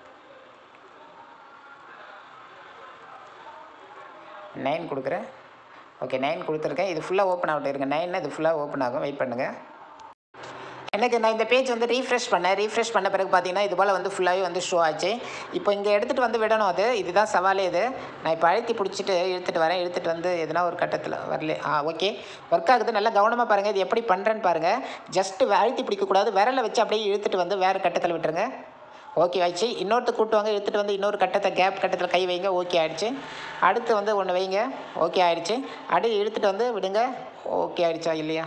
நைன் கொடுக்குறேன் ஓகே நைன் கொடுத்துருக்கேன் இது ஃபுல்லாக ஓப்பன் ஆகிட்டு இருங்க நைன் இது ஃபுல்லாக ஓப்பன் ஆகும் வெயிட் பண்ணுங்கள் எனக்கு நான் இந்த பேஜ் வந்து ரீஃப்ரெஷ் பண்ணேன் ரீஃப்ரெஷ் பண்ண பிறகு பார்த்தீங்கன்னா இது போல் வந்து ஃபுல்லாகவே வந்து ஷோ ஆச்சு இப்போ இங்கே எடுத்துகிட்டு வந்து விடணும் அது இதுதான் சவாலே இது நான் இப்போ அழுத்தி பிடிச்சிட்டு இழுத்துட்டு வரேன் இழுத்துட்டு வந்து எதுனா ஒரு கட்டத்தில் வரல ஆ ஓகே ஒர்க் ஆகுது நல்லா கவனமாக பாருங்கள் இது எப்படி பண்ணுறேன்னு பாருங்கள் ஜஸ்ட்டு அழுத்தி பிடிக்கக்கூடாது விரலை வச்சு அப்படியே இழுத்துட்டு வந்து வேறு கட்டத்தில் விட்டுருங்க ஓகே ஆயிடுச்சு இன்னொருத்த கூட்டுவாங்க எடுத்துகிட்டு வந்து இன்னொரு கட்டத்தை கேப் கட்டத்தில் கை வைங்க ஓகே ஆயிடுச்சு அடுத்து வந்து ஒன்று வைங்க ஓகே ஆயிடுச்சு அப்படியே இழுத்துட்டு வந்து விடுங்க ஓகே ஆயிடுச்சா இல்லையா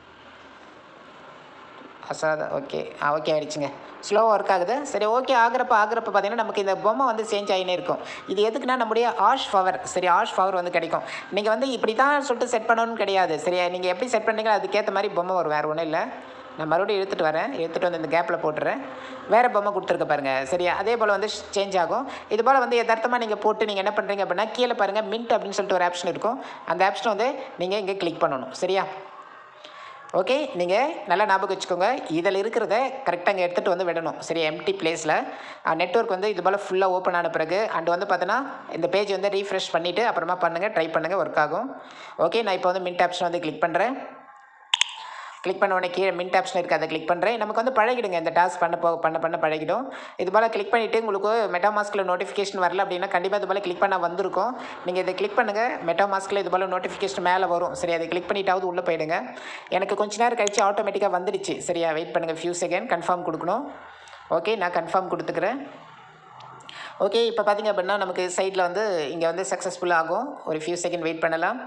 அசாத ஓகே ஆ ஓகே ஆயிடுச்சுங்க ஸ்லோவாக ஒர்க் ஆகுது சரி ஓகே ஆகிறப்ப ஆகிறப்ப பார்த்தீங்கன்னா நமக்கு இந்த பொம்மை வந்து சேஞ்ச் ஆகினே இருக்கும் இது எதுக்குன்னா நம்முடைய ஆஷ் பவர் சரி ஆஷ் பவர் வந்து கிடைக்கும் நீங்கள் வந்து இப்படி தான் சொல்லிட்டு செட் பண்ணணும்னு கிடையாது சரியா நீங்கள் எப்படி செட் பண்ணீங்களோ அதுக்கேற்ற மாதிரி பொம்மை வரும் வேறு ஒன்றும் இல்லை நான் மறுபடியும் எடுத்துகிட்டு வரேன் எடுத்துகிட்டு வந்து இந்த கேப்பில் போட்டுறேன் வேறு பொம்மை கொடுத்துருக்க பாருங்கள் சரியா அதே போல் வந்து சேஞ்ச் ஆகும் இது போல் வந்து யதார்த்தமாக நீங்கள் போட்டு நீங்கள் என்ன பண்ணுறீங்க அப்படின்னா கீழே பாருங்கள் மின்ட் அப்படின்னு சொல்லிட்டு ஒரு ஆப்ஷன் இருக்கும் அந்த ஆப்ஷனை வந்து நீங்கள் இங்கே கிளிக் பண்ணணும் சரியா ஓகே நீங்கள் நல்லா ஞாபகம் வச்சுக்கோங்க இதில் இருக்கிறத கரெக்டாக இங்கே எடுத்துகிட்டு வந்து விடணும் சரி எம்டி பிளேஸில் நெட்ஒர்க் வந்து இது போல் ஃபுல்லாக ஓப்பன் ஆன பிறகு அண்ட் வந்து பார்த்தோன்னா இந்த பேஜ் வந்து ரீஃப்ரெஷ் பண்ணிவிட்டு அப்புறமா பண்ணுங்கள் ட்ரை பண்ணுங்கள் ஒர்க் ஆகும் ஓகே நான் இப்போ வந்து மின்ட் ஆப்ஷன் வந்து கிளிக் பண்ணுறேன் கிளிக் பண்ண உடனே கீழே மின்ட் ஆப்ஷன் இருக்குது அதை கிளிக் பண்ணுறேன் நமக்கு வந்து பழகிடுங்க இந்த டாஸ்க் பண்ண போ பண்ண பண்ண பழகிடும் இது போல் கிளிக் பண்ணிவிட்டு உங்களுக்கு மெட்டாமாஸ்கில் நோட்டிஃபிகேஷன் வரல அப்படின்னா கண்டிப்பாக இது போல் கிளிக் பண்ண வந்திருக்கும் நீங்கள் இதை கிளிக் பண்ணுங்கள் மெட்டாமாஸ்கில் இது போல் நோட்டிஃபிகேஷன் மேலே வரும் சரி அதை கிளிக் பண்ணிட்டாவது உள்ளே போயிடுங்க எனக்கு கொஞ்ச நேரம் கழிச்சு ஆட்டோமேட்டிக்காக வந்துடுச்சு சரியா வெயிட் பண்ணுங்கள் ஃபியூ செகண்ட் கன்ஃபார்ம் கொடுக்கணும் ஓகே நான் கன்ஃபார்ம் கொடுத்துக்கிறேன் ஓகே இப்போ பார்த்தீங்க அப்படின்னா நமக்கு சைடில் வந்து இங்கே வந்து சக்ஸஸ்ஃபுல் ஆகும் ஒரு ஃபியூ செகண்ட் வெயிட் பண்ணலாம்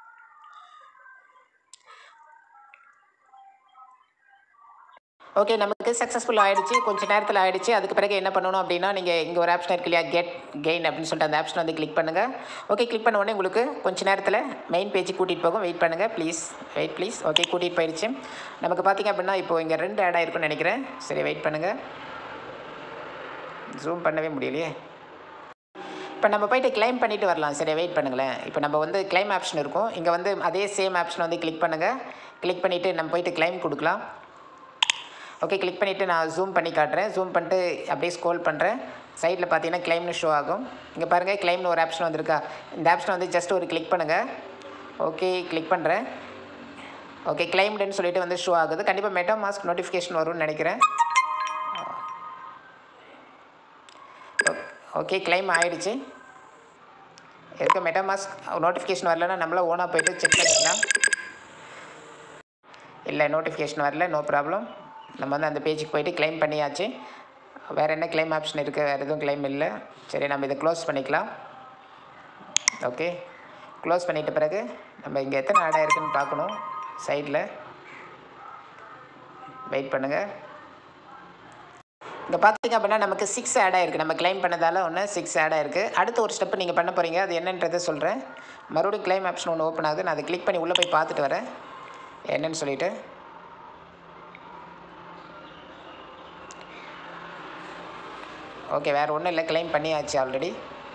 ஓகே நமக்கு சக்ஸஸ்ஃபுல் ஆகிடுச்சு கொஞ்சம் நேரத்தில் ஆகிடுச்சு அதுக்கு பிறகு என்ன பண்ணணும் அப்படின்னா நீங்கள் இங்கே ஒரு ஆப்ஷன் இருக்கு இல்லையா கெட் கெயின் அப்படின்னு சொல்லிட்டு அந்த ஆப்ஷன் வந்து கிளிக் பண்ணுங்கள் ஓகே கிளிக் பண்ண உடனே உங்களுக்கு கொஞ்சம் நேரத்தில் மெயின் பேஜுக்கு கூட்டிகிட்டு போகும் வெயிட் பண்ணுங்கள் ப்ளீஸ் வெயிட் ப்ளீஸ் ஓகே கூட்டிகிட்டு போயிடுச்சு நமக்கு பார்த்தீங்க அப்படின்னா இப்போ இங்கே ரெண்டு ஆட் ஆயிருக்குன்னு நினைக்கிறேன் சரி வெயிட் பண்ணுங்கள் ஜூம் பண்ணவே முடியலையே இப்போ நம்ம போயிட்டு கிளைம் பண்ணிட்டு வரலாம் சரி வெயிட் பண்ணுங்களேன் இப்போ நம்ம வந்து கிளைம் ஆப்ஷன் இருக்கும் இங்கே வந்து அதே சேம் ஆப்ஷன் வந்து கிளிக் பண்ணுங்கள் கிளிக் பண்ணிவிட்டு நம்ம போயிட்டு கிளைம் கொடுக்கலாம் ஓகே கிளிக் பண்ணிவிட்டு நான் ஜூம் பண்ணி காட்டுறேன் ஜூம் பண்ணிட்டு அப்படியே ஸ்க்ரோல் பண்ணுறேன் சைடில் பார்த்தீங்கன்னா கிளைம்னு ஷோ ஆகும் இங்கே பாருங்கள் கிளைம்னு ஒரு ஆப்ஷன் வந்திருக்கா இந்த ஆப்ஷன் வந்து ஜஸ்ட் ஒரு கிளிக் பண்ணுங்கள் ஓகே கிளிக் பண்ணுறேன் ஓகே கிளைம்டுன்னு சொல்லிட்டு வந்து ஷோ ஆகுது கண்டிப்பாக மெட்டா மாஸ்க் நோட்டிஃபிகேஷன் வரும்னு நினைக்கிறேன் ஓகே கிளைம் ஆயிடுச்சு இருக்க மெட்டாமாஸ்க் நோட்டிஃபிகேஷன் வரலன்னா நம்மள ஓனாக போயிட்டு செக் பண்ணிக்கலாம் இல்லை நோட்டிஃபிகேஷன் வரல நோ ப்ராப்ளம் நம்ம வந்து அந்த பேஜுக்கு போயிட்டு கிளைம் பண்ணியாச்சு வேறு என்ன கிளைம் ஆப்ஷன் இருக்குது வேறு எதுவும் கிளைம் இல்லை சரி நம்ம இதை க்ளோஸ் பண்ணிக்கலாம் ஓகே க்ளோஸ் பண்ணிட்ட பிறகு நம்ம இங்கே எத்தனை ஆட் ஆயிருக்குன்னு பார்க்கணும் சைடில் வெயிட் பண்ணுங்கள் இங்கே பார்த்தீங்க அப்படின்னா நமக்கு சிக்ஸ் ஆட் ஆயிருக்கு நம்ம கிளைம் பண்ணதால் ஒன்று சிக்ஸ் ஆட் ஆயிருக்கு அடுத்த ஒரு ஸ்டெப் நீங்கள் பண்ண போகிறீங்க அது என்னன்றதை சொல்கிறேன் மறுபடியும் கிளைம் ஆப்ஷன் ஒன்று ஓப்பன் ஆகுது நான் அதை கிளிக் பண்ணி உள்ளே போய் பார்த்துட்டு வரேன் என்னன்னு சொல்லிட்டு ஓகே வேறு ஒன்றும் இல்லை கிளைம் பண்ணியாச்சு ஆல்ரெடி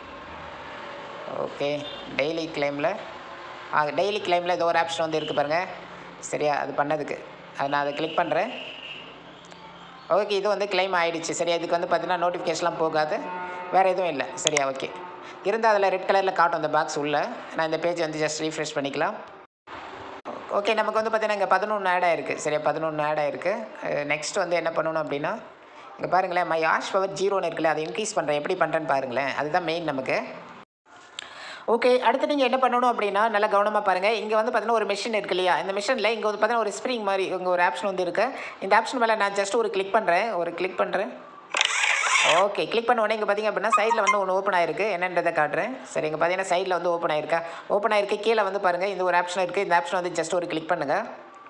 ஓகே டெய்லி கிளைமில் ஆ டெய்லி கிளைமில் ஏதோ ஒரு ஆப்ஷன் வந்து இருக்குது பாருங்கள் சரியா அது பண்ணதுக்கு அது நான் அதை கிளிக் பண்ணுறேன் ஓகே இது வந்து கிளைம் ஆகிடுச்சு சரியா இதுக்கு வந்து பார்த்தீங்கன்னா நோட்டிஃபிகேஷன்லாம் போகாது வேறு எதுவும் இல்லை சரியா ஓகே இருந்தால் அதில் ரெட் கலரில் காட்டும் அந்த பாக்ஸ் உள்ள நான் இந்த பேஜ் வந்து ஜஸ்ட் ரீஃப்ரெஷ் பண்ணிக்கலாம் ஓகே நமக்கு வந்து பார்த்தீங்கன்னா இங்கே பதினொன்று ஆட் ஆயிருக்கு சரியா பதினொன்று ஆட் ஆயிருக்கு நெக்ஸ்ட் வந்து என்ன பண்ணணும் அப்படின்னா இங்கே பாருங்களேன் மை ஆஷ் பவர் ஜீரோன்னு இருக்குல்ல அதை இன்க்ரீஸ் பண்ணுறேன் எப்படி பண்ணுறேன்னு பாருங்களேன் அதுதான் மெயின் நமக்கு ஓகே அடுத்து நீங்கள் என்ன பண்ணணும் அப்படின்னா நல்லா கவனமாக பாருங்கள் இங்கே வந்து பார்த்தீங்கன்னா ஒரு மிஷின் இருக்கு இல்லையா இந்த மிஷினில் இங்கே வந்து பார்த்தீங்கன்னா ஒரு ஸ்ப்ரிங் மாதிரி இங்கே ஒரு ஆப்ஷன் வந்து இருக்குது இந்த ஆப்ஷன் மேலே நான் ஜஸ்ட் ஒரு கிளிக் பண்ணுறேன் ஒரு கிளிக் பண்ணுறேன் ஓகே கிளிக் பண்ண உடனே இங்கே பார்த்தீங்க அப்படின்னா சைடில் வந்து ஒன்று ஓப்பன் ஆயிருக்கு என்னன்றதை காட்டுறேன் சரி இங்கே பார்த்தீங்கன்னா சைடில் வந்து ஓப்பன் ஆயிருக்கா ஓப்பன் ஆயிருக்கு கீழே வந்து பாருங்கள் இந்த ஒரு ஆப்ஷன் இருக்குது இந்த ஆப்ஷன் வந்து ஜஸ்ட் ஒரு கிளிக் பண்ணுங்கள்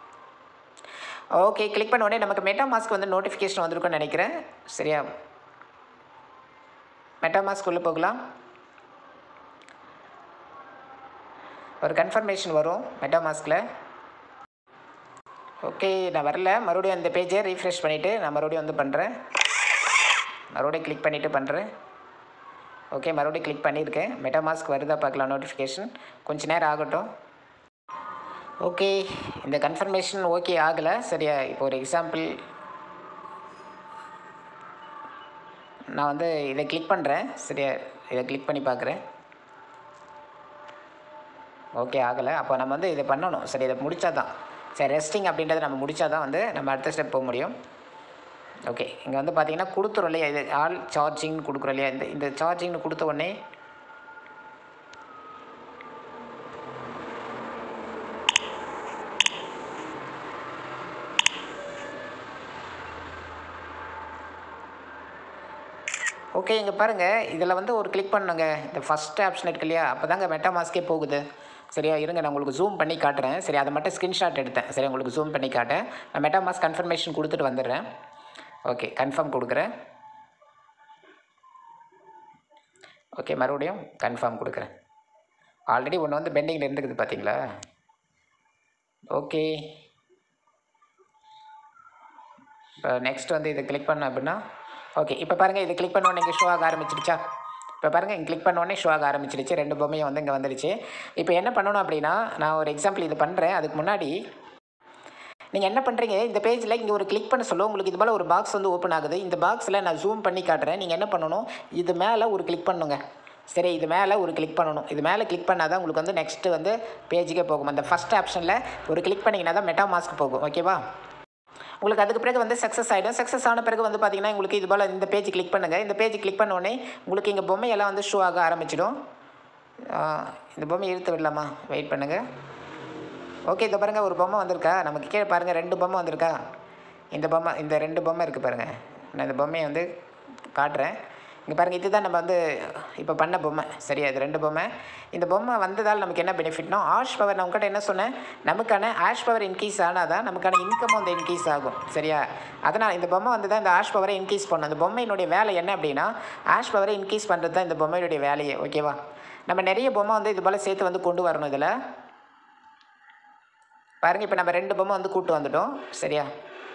ஓகே கிளிக் பண்ண உடனே நமக்கு மெட்டா மாஸ்க் வந்து நோட்டிஃபிகேஷன் வந்திருக்கும்னு நினைக்கிறேன் சரியா மெட்டா மாஸ்க் உள்ளே போகலாம் ஒரு கன்ஃபர்மேஷன் வரும் மெட்டா மாஸ்கில் ஓகே நான் வரல மறுபடியும் அந்த பேஜை ரீஃப்ரெஷ் பண்ணிவிட்டு நான் மறுபடியும் வந்து பண்ணுறேன் மறுபடியும் கிளிக் பண்ணிவிட்டு பண்ணுறேன் ஓகே மறுபடியும் கிளிக் பண்ணியிருக்கேன் மெட்டா மாஸ்க் வருதா பார்க்கலாம் நோட்டிஃபிகேஷன் கொஞ்ச நேரம் ஆகட்டும் ஓகே இந்த கன்ஃபர்மேஷன் ஓகே ஆகலை சரியா இப்போ ஒரு எக்ஸாம்பிள் நான் வந்து இதை கிளிக் பண்ணுறேன் சரியா இதை கிளிக் பண்ணி பார்க்குறேன் ஓகே ஆகலை அப்போ நம்ம வந்து இதை பண்ணணும் சரி இதை முடித்தா தான் சரி ரெஸ்டிங் அப்படின்றத நம்ம முடித்தா தான் வந்து நம்ம அடுத்த ஸ்டெப் போக முடியும் ஓகே இங்கே வந்து பார்த்தீங்கன்னா கொடுத்துரும் இல்லையா இது ஆல் சார்ஜிங்னு கொடுக்குறோம் இல்லையா இந்த இந்த சார்ஜிங்னு கொடுத்த உடனே ஓகே இங்கே பாருங்கள் இதில் வந்து ஒரு கிளிக் பண்ணுங்க இந்த ஃபஸ்ட் ஆப்ஷன் இருக்கு இல்லையா அப்போ தாங்க மெட்டா மாஸ்க்கே போகுது சரியா இருங்க நான் உங்களுக்கு ஜூம் பண்ணி காட்டுறேன் சரி அதை மட்டும் ஸ்க்ரீன்ஷாட் எடுத்தேன் சரி உங்களுக்கு ஜூம் பண்ணி காட்டேன் நான் மெட்டா மாஸ்க் கன்ஃபர்மேஷன் கொடுத்துட்டு வந்துடுறேன் ஓகே கன்ஃபார்ம் கொடுக்குறேன் ஓகே மறுபடியும் கன்ஃபார்ம் கொடுக்குறேன் ஆல்ரெடி ஒன்று வந்து பெண்டிங்கில் இருந்துக்குது பார்த்தீங்களா ஓகே இப்போ நெக்ஸ்ட் வந்து இதை கிளிக் பண்ண அப்படின்னா ஓகே இப்போ பாருங்கள் இது கிளிக் பண்ணோன்னே இங்கே ஷோ ஆக ஆரம்பிச்சிடுச்சா இப்போ பாருங்கள் இங்கே கிளிக் பண்ணோடனே ஷோ ஆக ஆரம்பிச்சிடுச்சு ரெண்டு பொம்மையும் வந்து இங்கே வந்துடுச்சு இப்போ என்ன பண்ணணும் அப்படின்னா நான் ஒரு எக்ஸாம்பிள் இது பண்ணுறேன் அதுக்கு முன்னாடி நீங்கள் என்ன பண்ணுறீங்க இந்த பேஜில் இங்கே ஒரு கிளிக் பண்ண சொல்ல உங்களுக்கு இது போல் ஒரு பாக்ஸ் வந்து ஓப்பன் ஆகுது இந்த பாக்ஸில் நான் ஜூம் பண்ணி காட்டுறேன் நீங்கள் என்ன பண்ணணும் இது மேலே ஒரு கிளிக் பண்ணுங்க சரி இது மேலே ஒரு கிளிக் பண்ணணும் இது மேலே கிளிக் பண்ணால் தான் உங்களுக்கு வந்து நெக்ஸ்ட்டு வந்து பேஜுக்கே போகும் அந்த ஃபஸ்ட் ஆப்ஷனில் ஒரு கிளிக் பண்ணிங்கன்னா தான் மெட்டா மாஸ்க் போகும் ஓகேவா உங்களுக்கு அதுக்கு பிறகு வந்து சக்ஸஸ் ஆகிடும் சக்ஸஸ் ஆன பிறகு வந்து பார்த்தீங்கன்னா உங்களுக்கு இது போல் இந்த பேஜ் கிளிக் பண்ணுங்கள் இந்த பேஜ் கிளிக் பண்ண உடனே உங்களுக்கு இங்கே பொம்மையெல்லாம் வந்து ஷோ ஆக ஆரம்பிச்சிடும் ஆஹ் இந்த பொம்மை இழுத்து விடலாமா வெயிட் பண்ணுங்கள் ஓகே இந்த பாருங்கள் ஒரு பொம்மை வந்திருக்கா நமக்கு கீழே பாருங்கள் ரெண்டு பொம்மை வந்திருக்கா இந்த பொம்மை இந்த ரெண்டு பொம்மை இருக்குது பாருங்கள் நான் இந்த பொம்மையை வந்து காட்டுறேன் இங்கே பாருங்கள் இதுதான் நம்ம வந்து இப்போ பண்ண பொம்மை சரியா இது ரெண்டு பொம்மை இந்த பொம்மை வந்ததால் நமக்கு என்ன பெனிஃபிட்னா ஆஷ் பவர் நான் உங்கள்கிட்ட என்ன சொன்னேன் நமக்கான ஆஷ் பவர் இன்க்ரீஸ் ஆனால் தான் நமக்கான இன்கமும் வந்து இன்க்ரீஸ் ஆகும் சரியா அதனால் இந்த பொம்மை வந்து தான் இந்த ஆஷ் பவரை இன்க்ரீஸ் பண்ணும் அந்த பொம்மையினுடைய வேலை என்ன அப்படின்னா ஆஷ் பவரை இன்க்ரீஸ் பண்ணுறது தான் இந்த பொம்மையுடைய வேலையே ஓகேவா நம்ம நிறைய பொம்மை வந்து இது போல் சேர்த்து வந்து கொண்டு வரணும் இதில் பாருங்கள் இப்போ நம்ம ரெண்டு பொம்மை வந்து கூட்டு வந்துட்டோம் சரியா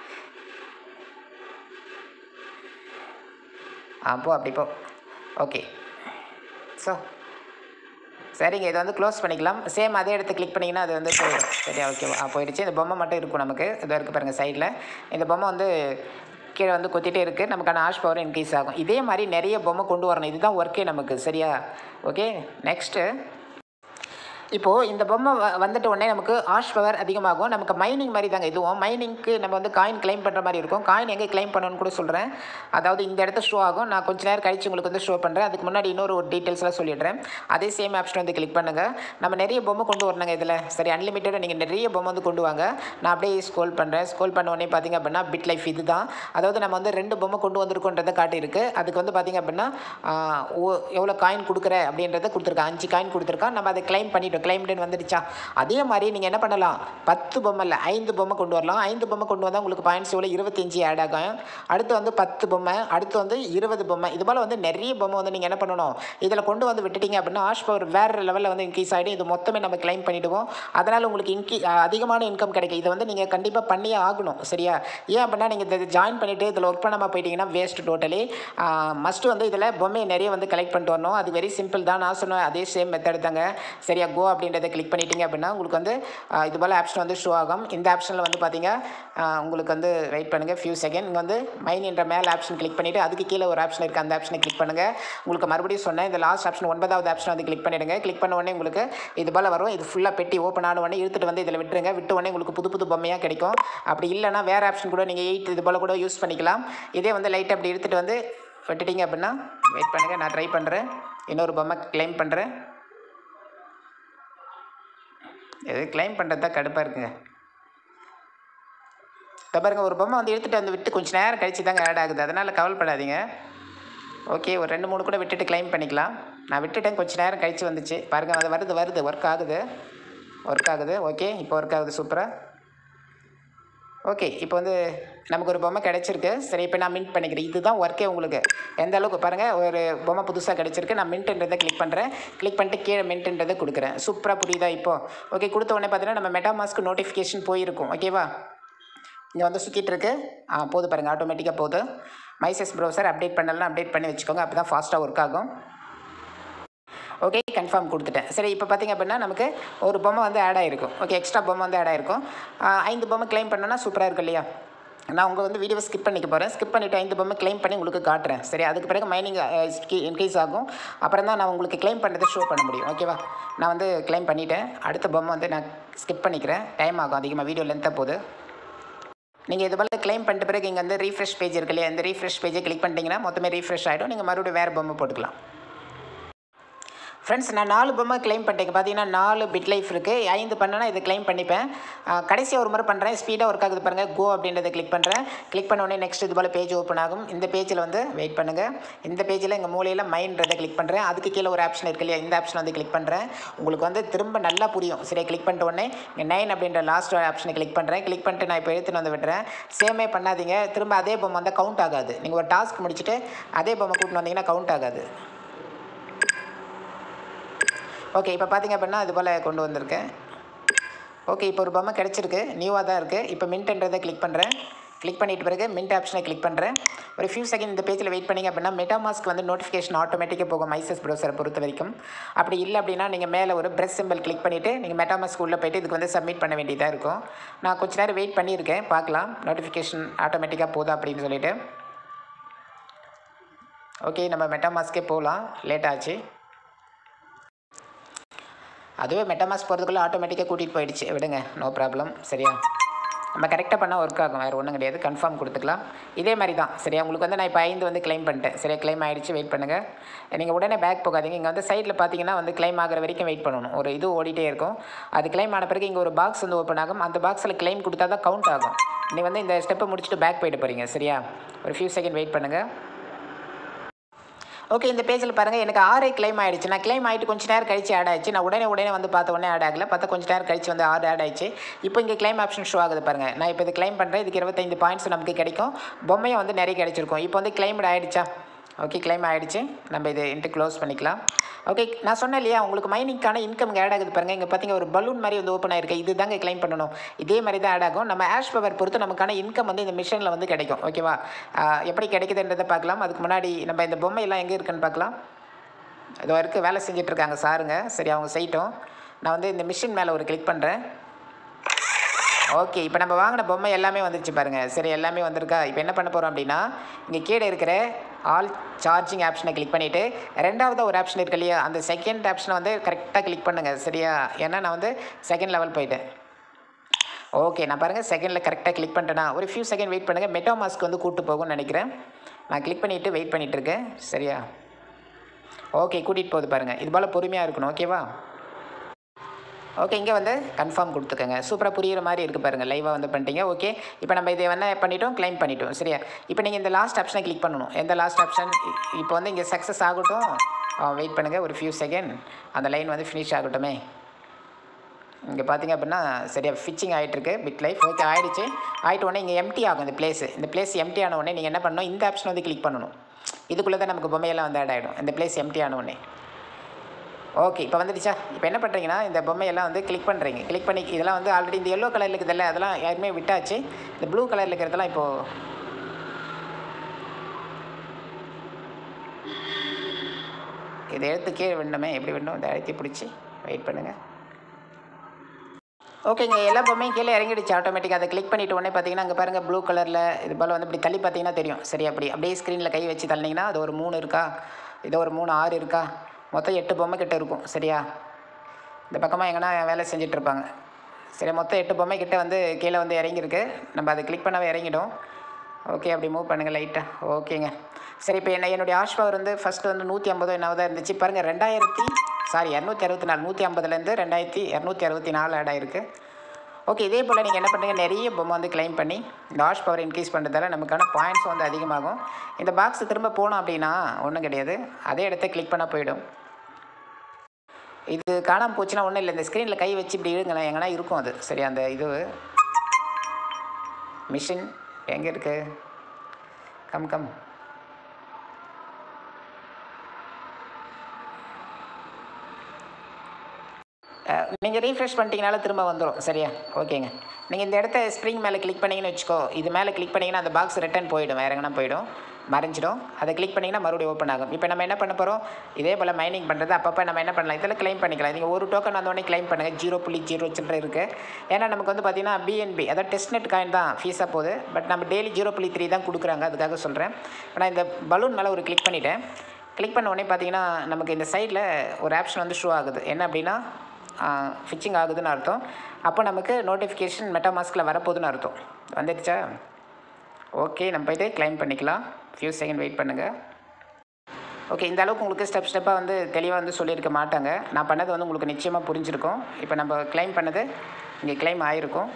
ஆ போ அப்படி போ ஓகே ஸோ சரிங்க இதை வந்து க்ளோஸ் பண்ணிக்கலாம் சேம் அதே இடத்த கிளிக் பண்ணிங்கன்னா அது வந்து போயிடும் சரியா ஓகே ஆ போயிடுச்சு இந்த பொம்மை மட்டும் இருக்கும் நமக்கு இது இருக்குது பாருங்கள் சைடில் இந்த பொம்மை வந்து கீழே வந்து கொத்திட்டே இருக்குது நமக்கான ஆஷ் பவர் இன்க்ரீஸ் ஆகும் இதே மாதிரி நிறைய பொம்மை கொண்டு வரணும் இதுதான் ஒர்க்கே நமக்கு சரியா ஓகே நெக்ஸ்ட்டு இப்போது இந்த பொம்மை வ- வந்துட்ட உடனே நமக்கு ஆஷ் பவர் அதிகமாகும் நமக்கு மைனிங் மாதிரி தாங்க இதுவும் மைனிங்க்கு நம்ம வந்து காயின் கிளைம் பண்ணுற மாதிரி இருக்கும் காயின் எங்கே கிளைம் பண்ணணும்னு கூட சொல்கிறேன் அதாவது இந்த இடத்த ஷோ ஆகும் நான் கொஞ்ச நேரம் கழிச்சு உங்களுக்கு வந்து ஷோ பண்ணுறேன் அதுக்கு முன்னாடி இன்னொரு ஒரு டீட்டெயில்ஸ்லாம் சொல்லிடுறேன் அதே சேம் ஆப்ஷன் வந்து கிளிக் பண்ணுங்கள் நம்ம நிறைய பொம்மை கொண்டு வரணுங்க இதில் சரி அன்லிமிட்டடாக நீங்கள் நிறைய பொம்மை வந்து கொண்டு வாங்க நான் அப்படியே ஸ்க்ரோல் பண்ணுறேன் ஸ்க்ரோல் பண்ண உடனே பார்த்தீங்க அப்படின்னா பிட் லைஃப் இது தான் அதாவது நம்ம வந்து ரெண்டு பொம்மை கொண்டு வந்திருக்கோன்றதை காட்டியிருக்கு அதுக்கு வந்து பார்த்தீங்க அப்படின்னா ஆஹ், ஓ- எவ்வளோ காயின் கொடுக்குற அப்படின்றத கொடுத்துருக்கான் அஞ்சு காயின் கொடுத்துருக்கான் நம்ம அதை கிளைம் பண்ணிட்டோம் கிளைம்டுன்னு வந்துடுச்சா அதே மாதிரி நீங்கள் என்ன பண்ணலாம் பத்து பொம்மை இல்லை ஐந்து பொம்மை கொண்டு வரலாம் ஐந்து பொம்மை கொண்டு வந்தால் உங்களுக்கு பாயிண்ட்ஸ் எவ்வளோ இருபத்தஞ்சி ஆட் ஆகும் அடுத்து வந்து பத்து பொம்மை அடுத்து வந்து இருபது பொம்மை இது போல் வந்து நிறைய பொம்மை வந்து நீங்கள் என்ன பண்ணணும் இதில் கொண்டு வந்து விட்டுட்டீங்க அப்படின்னா ஆஷ் பவர் வேறு லெவலில் வந்து இன்க்ரீஸ் ஆகிடும் இது மொத்தமே நம்ம கிளைம் பண்ணிவிடுவோம் அதனால் உங்களுக்கு இன்கி அதிகமான இன்கம் கிடைக்கும் இதை வந்து நீங்கள் கண்டிப்பாக பண்ணியே ஆகணும் சரியா ஏன் அப்படின்னா நீங்கள் இதை ஜாயின் பண்ணிவிட்டு இதில் ஒர்க் பண்ணாமல் போயிட்டீங்கன்னா வேஸ்ட் டோட்டலி மஸ்ட்டு வந்து இதில் பொம்மையை நிறைய வந்து கலெக்ட் பண்ணிட்டு வரணும் அது வெரி சிம்பிள் தான் நான் சொன்ன அதே சேம் மெத்தட் தாங்க சரியா கோ அப்படின்றத கிளிக் பண்ணிட்டீங்க அப்படின்னா உங்களுக்கு வந்து ஆஹ், இது போல் ஆப்ஷன் வந்து ஷோ ஆகும் இந்த ஆப்ஷனில் வந்து பார்த்தீங்க ஆஹ், உங்களுக்கு வந்து வெயிட் பண்ணுங்கள் ஃபியூ செகண்ட் இங்கே வந்து மைன் என்ற மேல் ஆப்ஷன் கிளிக் பண்ணிவிட்டு அதுக்கு கீழே ஒரு ஆப்ஷன் இருக்குது அந்த ஆப்ஷனை கிளிக் பண்ணுங்கள் உங்களுக்கு மறுபடியும் சொன்னேன் இந்த லாஸ்ட் ஆப்ஷன் ஒன்பதாவது ஆப்ஷன் வந்து கிளிக் பண்ணிடுங்க கிளிக் பண்ண உடனே உங்களுக்கு இது போல் வரும் இது ஃபுல்லாக பெட்டி ஓப்பன் ஆன உடனே இழுத்துட்டு வந்து இதில் விட்டுருங்க விட்ட உடனே உங்களுக்கு புது புது பொம்மையாக கிடைக்கும் அப்படி இல்லைன்னா வேறு ஆப்ஷன் கூட நீங்கள் எயிட் இது போல் கூட யூஸ் பண்ணிக்கலாம் இதே வந்து லைட் அப்படி எடுத்துகிட்டு வந்து விட்டுட்டீங்க அப்படின்னா வெயிட் பண்ணுங்கள் நான் ட்ரை பண்ணுறேன் இன்னொரு பொம்மை கிளைம் பண்ணுறேன் இது கிளைம் பண்ணுறது தான் கடுப்பாக இருக்குங்க இப்போ பாருங்க ஒரு பொம்மை வந்து எடுத்துகிட்டு வந்து விட்டு கொஞ்சம் நேரம் கழிச்சு தாங்க ஆட் ஆகுது அதனால் கவலைப்படாதீங்க ஓகே ஒரு ரெண்டு மூணு கூட விட்டுட்டு கிளைம் பண்ணிக்கலாம் நான் விட்டுட்டேன் கொஞ்சம் நேரம் கழிச்சு வந்துச்சு பாருங்கள் அது வருது வருது ஒர்க் ஆகுது ஒர்க் ஆகுது ஓகே இப்போ ஒர்க் ஆகுது சூப்பராக ஓகே இப்போ வந்து நமக்கு ஒரு பொம்மை கிடச்சிருக்கு சரி இப்போ நான் மின்ட் பண்ணிக்கிறேன் இதுதான் ஒர்க்கே உங்களுக்கு எந்த அளவுக்கு பாருங்கள் ஒரு பொம்மை புதுசாக கிடச்சிருக்கு நான் மின்ட்ன்றதை கிளிக் பண்ணுறேன் கிளிக் பண்ணிட்டு கீழே மின்ட்ன்றதை கொடுக்குறேன் சூப்பராக புரியுதா இப்போ ஓகே கொடுத்த உடனே பார்த்தீங்கன்னா நம்ம மெட்டாமாஸ்க்கு நோட்டிஃபிகேஷன் போயிருக்கும் ஓகேவா இங்கே வந்து சுற்றிட்டு இருக்கு ஆ போது பாருங்கள் ஆட்டோமேட்டிக்காக போகுது மைசஸ் ப்ரௌசர் அப்டேட் பண்ணலாம் அப்டேட் பண்ணி வச்சுக்கோங்க அப்போ தான் ஃபாஸ்ட்டாக ஒர்க் ஆகும் ஓகே கன்ஃபார்ம் கொடுத்துட்டேன் சரி இப்போ பார்த்தீங்க அப்படின்னா நமக்கு ஒரு பொம்மை வந்து ஆட் ஆகிருக்கும் ஓகே எக்ஸ்ட்ரா பொம்மை வந்து ஆட் ஆகிருக்கும் ஆ, ஐந்து பொம்மை க்ளைம் பண்ணோன்னா சூப்பராக இருக்கும் இல்லையா நான் உங்கள் வந்து வீடியோவை ஸ்கிப் பண்ணிக்க போகிறேன் ஸ்கிப் பண்ணிவிட்டு ஐந்து பொம்மை க்ளைம் பண்ணி உங்களுக்கு காட்டுறேன் சரி அதுக்கு பிறகு மைனிங் இன்க்ரீஸ் ஆகும் அப்புறம் தான் நான் உங்களுக்கு க்ளைம் பண்ணுறதை ஷோ பண்ண முடியும் ஓகேவா நான் வந்து க்ளைம் பண்ணிட்டேன் அடுத்த பொம்மை வந்து நான் ஸ்கிப் பண்ணிக்கிறேன் டைம் ஆகும் அதிகமாக வீடியோ லென்த்தாக போகுது நீங்கள் இது போல் க்ளைம் பண்ணிட்ட பிறகு இங்கே வந்து ரீஃப்ரெஷ் பேஜ் இருக்கு இல்லையா இந்த ரீஃப்ரெஷ் பேஜை கிளிக் பண்ணிட்டீங்கன்னா மொத்தமே ரீஃப்ரெஷ் ஆகிடும் நீங்கள் மறுபடியும் வேறு பொம்மை போட்டுக்கலாம் ஃப்ரெண்ட்ஸ் நான் நாலு பொம்மை க்ளைம் பண்ணிட்டேன் பார்த்தீங்கன்னா நாலு பிட் லைஃப் இருக்குது ஐந்து பண்ணனா இதை க்ளைம் பண்ணிப்பேன் கடைசியாக ஒரு முறை பண்ணுறேன் ஸ்பீடாக ஒர்க் ஆகுது பாருங்கள் கோ அப்படின்றத கிளிக் பண்ணுறேன் கிளிக் பண்ண உடனே நெக்ஸ்ட் இது போல் பேஜ் ஓப்பன் ஆகும் இந்த பேஜில் வந்து வெயிட் பண்ணுங்கள் இந்த பேஜில் எங்கள் மூலையில் மைன்றதை கிளிக் பண்ணுறேன் அதுக்கு கீழே ஒரு ஆப்ஷன் இருக்கு இல்லையா இந்த ஆப்ஷன் வந்து கிளிக் பண்ணுறேன் உங்களுக்கு வந்து திரும்ப நல்லா புரியும் சரியா கிளிக் பண்ணிட்ட உடனே இங்கே நைன் அப்படின்ற லாஸ்ட் ஆப்ஷனை கிளிக் பண்ணுறேன் கிளிக் பண்ணிட்டு நான் இப்போ எடுத்துன்னு வந்து விடுறேன் சேமே பண்ணாதீங்க திரும்ப அதே பொம்மை வந்து கவுண்ட் ஆகாது நீங்கள் ஒரு டாஸ்க் முடிச்சுட்டு அதே பொம்மை கூட்டின்னு வந்தீங்கன்னா கவுண்ட் ஆகாது ஓகே இப்போ பார்த்தீங்க அப்படின்னா இது போல் கொண்டு வந்திருக்கேன் ஓகே இப்போ ஒரு பொம்மை கிடச்சிருக்கு நியூவாக தான் இருக்குது இப்போ மின்ட்ன்றதை கிளிக் பண்ணுறேன் கிளிக் பண்ணிட்டு பிறகு மின்ட் ஆப்ஷனை கிளிக் பண்ணுறேன் ஒரு ஃபியூ செகண்ட் இந்த பேஜில் வெயிட் பண்ணிங்க அப்படின்னா மெட்டாமாஸ்க் வந்து நோட்டிஃபிகேஷன் ஆட்டோமேட்டிக்காக போகும் மைசஸ் ப்ரௌசரை பொறுத்த வரைக்கும் அப்படி இல்லை அப்படின்னா நீங்கள் மேலே ஒரு ப்ரெஸ் சிம்பிள் கிளிக் பண்ணிவிட்டு நீங்கள் மெட்டாமாஸ்க் உள்ளே போயிட்டு இதுக்கு வந்து சப்மிட் பண்ண வேண்டியதாக இருக்கும் நான் கொஞ்ச நேரம் வெயிட் பண்ணியிருக்கேன் பார்க்கலாம் நோட்டிஃபிகேஷன் ஆட்டோமேட்டிக்காக போதா அப்படின்னு சொல்லிட்டு ஓகே நம்ம மெட்டாமாஸ்க்கே போகலாம் லேட் ஆச்சு அதுவே மெட்டமாஸ் போகிறதுக்குள்ளே ஆட்டோமேட்டிக்காக கூட்டிகிட்டு போயிடுச்சு விடுங்க நோ ப்ராப்ளம் சரியா நம்ம கரெக்டாக பண்ணால் ஒர்க் ஆகும் வேறு ஒன்றும் கிடையாது கன்ஃபார்ம் கொடுத்துக்கலாம் இதே மாதிரி தான் சரியா உங்களுக்கு வந்து நான் இப்போ ஐந்து வந்து க்ளைம் பண்ணிட்டேன் சரியா க்ளைம் ஆகிடுச்சு வெயிட் பண்ணுங்கள் நீங்கள் உடனே பேக் போகாதீங்க இங்கே வந்து சைடில் பார்த்தீங்கன்னா வந்து க்ளைம் ஆகிற வரைக்கும் வெயிட் பண்ணணும் ஒரு இது ஓடிட்டே இருக்கும் அது க்ளைம் ஆன பிறகு இங்கே ஒரு பாக்ஸ் வந்து ஓப்பன் ஆகும் அந்த பாக்ஸில் க்ளைம் கொடுத்தா தான் கவுண்ட் ஆகும் நீ வந்து இந்த ஸ்டெப்பை முடிச்சுட்டு பேக் போயிட்டு போகிறீங்க சரியா ஒரு ஃபியூ செகண்ட் வெயிட் பண்ணுங்கள் ஓகே இந்த பேஜில் பாருங்கள் எனக்கு ஆறே கிளைம் ஆயிடுச்சு நான் கிளைம் ஆகிட்டு கொஞ்சம் நேரம் கழிச்சு ஆட் ஆயிடுச்சு நான் உடனே உடனே வந்து பார்த்த உடனே ஆட் ஆகல பார்த்தா கொஞ்சம் நேரம் கழிச்சு வந்து ஆறு ஆட் ஆயிடுச்சு இப்போ இங்கே கிளைம் ஆப்ஷன் ஷோ ஆகுது பாருங்கள் நான் இப்போ இது கிளைம் பண்ணுறேன் இதுக்கு இருபத்தைந்து பாயிண்ட்ஸ் நமக்கு கிடைக்கும் பொம்மையும் வந்து நிறைய கிடைச்சிருக்கும் இப்போ வந்து கிளைம்டு ஆயிடுச்சா ஓகே கிளைம் ஆகிடுச்சு நம்ம இது இன்ட்டு க்ளோஸ் பண்ணிக்கலாம் ஓகே நான் சொன்னேன் இல்லையா உங்களுக்கு மைனிங்க்கான இன்கம் ஆட் ஆகுது பாருங்கள் இங்கே பார்த்தீங்க ஒரு பலூன் மாதிரி வந்து ஓப்பன் ஆயிருக்கு இது தாங்க கிளைம் பண்ணணும் இதே மாதிரி தான் ஆட் ஆகும் நம்ம ஆஷ் பவர் பொறுத்து நமக்கான இன்கம் வந்து இந்த மிஷினில் வந்து கிடைக்கும் ஓகேவா ஆஹ் எப்படி கிடைக்குதுன்றதை பார்க்கலாம் அதுக்கு முன்னாடி நம்ம இந்த பொம்மையெல்லாம் எங்கே இருக்குன்னு பார்க்கலாம் இதோ இருக்குது வேலை செஞ்சுட்டு இருக்காங்க சாருங்க சரி அவங்க செய்யட்டும் நான் வந்து இந்த மிஷின் மேலே ஒரு கிளிக் பண்ணுறேன் ஓகே இப்போ நம்ம வாங்கின பொம்மை எல்லாமே வந்துருச்சு பாருங்கள் சரி எல்லாமே வந்திருக்கா இப்போ என்ன பண்ண போகிறோம் அப்படின்னா இங்கே கீழே இருக்கிற ஆல் சார்ஜிங் ஆப்ஷனை கிளிக் பண்ணிவிட்டு ரெண்டாவது ஒரு ஆப்ஷன் இருக்கு இல்லையா அந்த செகண்ட் ஆப்ஷனை வந்து கரெக்டாக கிளிக் பண்ணுங்கள் சரியா ஏன்னா நான் வந்து செகண்ட் லெவல் போயிட்டேன் ஓகே நான் பாருங்கள் செகண்டில் கரெக்டாக கிளிக் பண்ணிட்டேனா ஒரு ஃபியூ செகண்ட் வெயிட் பண்ணுங்கள் மெட்டோமாஸ்க் வந்து கூட்டு போகும்னு நினைக்கிறேன் நான் கிளிக் பண்ணிவிட்டு வெயிட் பண்ணிகிட்டு இருக்கேன் சரியா ஓகே கூட்டிகிட்டு போகுது பாருங்கள் இது போல் பொறுமையாக இருக்கணும் ஓகேவா ஓகே இங்கே வந்து கன்ஃபார்ம் கொடுத்துக்கோங்க சூப்பராக புரியுற மாதிரி இருக்குது பாருங்கள் லைவாக வந்து பண்ணிட்டீங்க ஓகே இப்போ நம்ம இதை என்ன பண்ணிட்டோம் க்ளைம் பண்ணிட்டோம் சரியா இப்போ நீங்கள் இந்த லாஸ்ட் ஆப்ஷனை கிளிக் பண்ணணும் எந்த லாஸ்ட் ஆப்ஷன் இப்போ வந்து இங்கே சக்ஸஸ் ஆகட்டும் வெயிட் பண்ணுங்கள் ஒரு ஃபியூ செகண்ட் அந்த லைன் வந்து ஃபினிஷ் ஆகட்டுமே இங்கே பார்த்தீங்க அப்படின்னா சரியாக ஃபிச்சிங் ஆகிட்டுருக்கு பிட் லைஃப் ஓகே ஆயிடுச்சு ஆகிட்ட உடனே இங்கே எம்டி ஆகும் இந்த பிளேஸ் இந்த பிளேஸ் எம்டி ஆன உடனே நீங்கள் என்ன பண்ணணும் இந்த ஆப்ஷன் வந்து கிளிக் பண்ணணும் இதுக்குள்ளே தான் நமக்கு பொம்மையெல்லாம் வந்து ஆட் ஆகிடும் இந்த பிளேஸ் எம்டி ஆன உடனே ஓகே இப்போ வந்துடுச்சா இப்போ என்ன பண்ணுறீங்கன்னா இந்த பொம்மையெல்லாம் வந்து கிளிக் பண்ணுறீங்க கிளிக் பண்ணி இதெல்லாம் வந்து ஆல்ரெடி இந்த எல்லோ கலரில் இருக்குதுல்ல அதெல்லாம் யாருமே விட்டாச்சு இந்த ப்ளூ கலரில் இருக்கிறதெல்லாம் இப்போது இதை எடுத்து கீழே விடணுமே எப்படி விடணும் இதை அழுத்தி பிடிச்சி வெயிட் பண்ணுங்கள் ஓகேங்க எல்லா பொம்மையும் கீழே இறங்கிடுச்சு ஆட்டோமேட்டிக்காக அதை கிளிக் பண்ணிட்டு உடனே பார்த்தீங்கன்னா அங்கே பாருங்கள் ப்ளூ கலரில் இது போல் வந்து இப்படி தள்ளி பார்த்தீங்கன்னா தெரியும் சரி அப்படி அப்படியே ஸ்க்ரீனில் கை வச்சு தள்ளினீங்கன்னா அது ஒரு மூணு இருக்கா இது ஒரு மூணு ஆறு இருக்கா மொத்தம் எட்டு பொம்மை கிட்ட இருக்கும் சரியா இந்த பக்கமாக எங்கன்னா வேலை செஞ்சுட்டு இருப்பாங்க சரி மொத்தம் எட்டு பொம்மை கிட்ட வந்து கீழே வந்து இறங்கியிருக்கு நம்ம அதை கிளிக் பண்ணவே இறங்கிடும் ஓகே அப்படி மூவ் பண்ணுங்கள் லைட்டாக ஓகேங்க சரி இப்போ என்ன என்னுடைய ஆஷ் பவர் வந்து ஃபஸ்ட்டு வந்து நூற்றி ஐம்பதோ என்னவோ தான் இருந்துச்சு பாருங்கள் ரெண்டாயிரத்தி சாரி இரநூத்தி அறுபத்தி நாலு நூற்றி ஐம்பதுலேருந்து ரெண்டாயிரத்தி இரநூத்தி அறுபத்தி நாலு ஆட் ஆயிருக்கு ஓகே இதே போல் நீங்கள் என்ன பண்ணுறீங்க நிறைய பொம்மை வந்து கிளைம் பண்ணி இந்த ஆஷ் பவர் இன்க்ரீஸ் பண்ணுறதால நமக்கான பாயிண்ட்ஸ் வந்து அதிகமாகும் இந்த பாக்ஸ் திரும்ப போனோம் அப்படின்னா ஒன்றும் கிடையாது அதே இடத்த கிளிக் பண்ணால் போயிடும் இது காணாமல் போச்சுன்னா ஒன்றும் இல்லை இந்த ஸ்க்ரீனில் கை வச்சு இப்படி இழுங்களேன் எங்கன்னா இருக்கும் அது சரி அந்த இது மிஷின் எங்கே இருக்கு கம் கம் நீங்கள் ரீஃப்ரெஷ் பண்ணிட்டீங்கனால திரும்ப வந்துடும் சரியா ஓகேங்க நீங்கள் இந்த இடத்த ஸ்ப்ரிங் மேலே கிளிக் பண்ணீங்கன்னு வச்சுக்கோ இது மேலே கிளிக் பண்ணிங்கன்னா அந்த பாக்ஸ் ரிட்டர்ன் போயிடும் வேறு எங்கன்னா போயிடும் மறைஞ்சிடும் அதை கிளிக் பண்ணிங்கன்னா மறுபடியும் ஓப்பன் ஆகும் இப்போ நம்ம என்ன பண்ண போகிறோம் இதே போல் மைனிங் பண்ணுறது அப்பப்போ நம்ம என்ன பண்ணலாம் இதில் க்ளைம் பண்ணிக்கலாம் நீங்கள் ஒரு டோக்கன் வந்தோடனே க்ளைம் பண்ணுங்கள் ஜீரோ புள்ளி ஜீரோ சில்லற இருக்குது ஏன்னா நமக்கு வந்து பார்த்தீங்கன்னா பிஎன்பி அதாவது டெஸ்ட்நெட் காயின் தான் ஃபீஸாக போகுது பட் நம்ம டெய்லி ஜீரோ புள்ளி த்ரீ தான் கொடுக்குறாங்க அதுக்காக சொல்கிறேன் நான் இந்த பலூன் மேலே ஒரு கிளிக் பண்ணிவிட்டேன் கிளிக் பண்ண உடனே பார்த்தீங்கன்னா நமக்கு இந்த சைடில் ஒரு ஆப்ஷன் வந்து ஷோ ஆகுது என்ன அப்படின்னா ஃபிச்சிங் ஆகுதுன்னு அர்த்தம் அப்போ நமக்கு நோட்டிஃபிகேஷன் மெட்டாமாஸ்கில் வரப்போகுதுன்னு அர்த்தம் வந்துடுச்சா ஓகே நம்ம போய்ட்டு க்ளைம் பண்ணிக்கலாம் ஃபியூ செகண்ட் வெயிட் பண்ணுங்கள் ஓகே இந்த அளவுக்கு உங்களுக்கு ஸ்டெப் ஸ்டெப்பாக வந்து தெளிவாக வந்து சொல்லியிருக்க மாட்டாங்க நான் பண்ணது வந்து உங்களுக்கு நிச்சயமாக புரிஞ்சிருக்கும் இப்போ நம்ம க்ளைம் பண்ணது இங்கே க்ளைம் ஆகிருக்கும்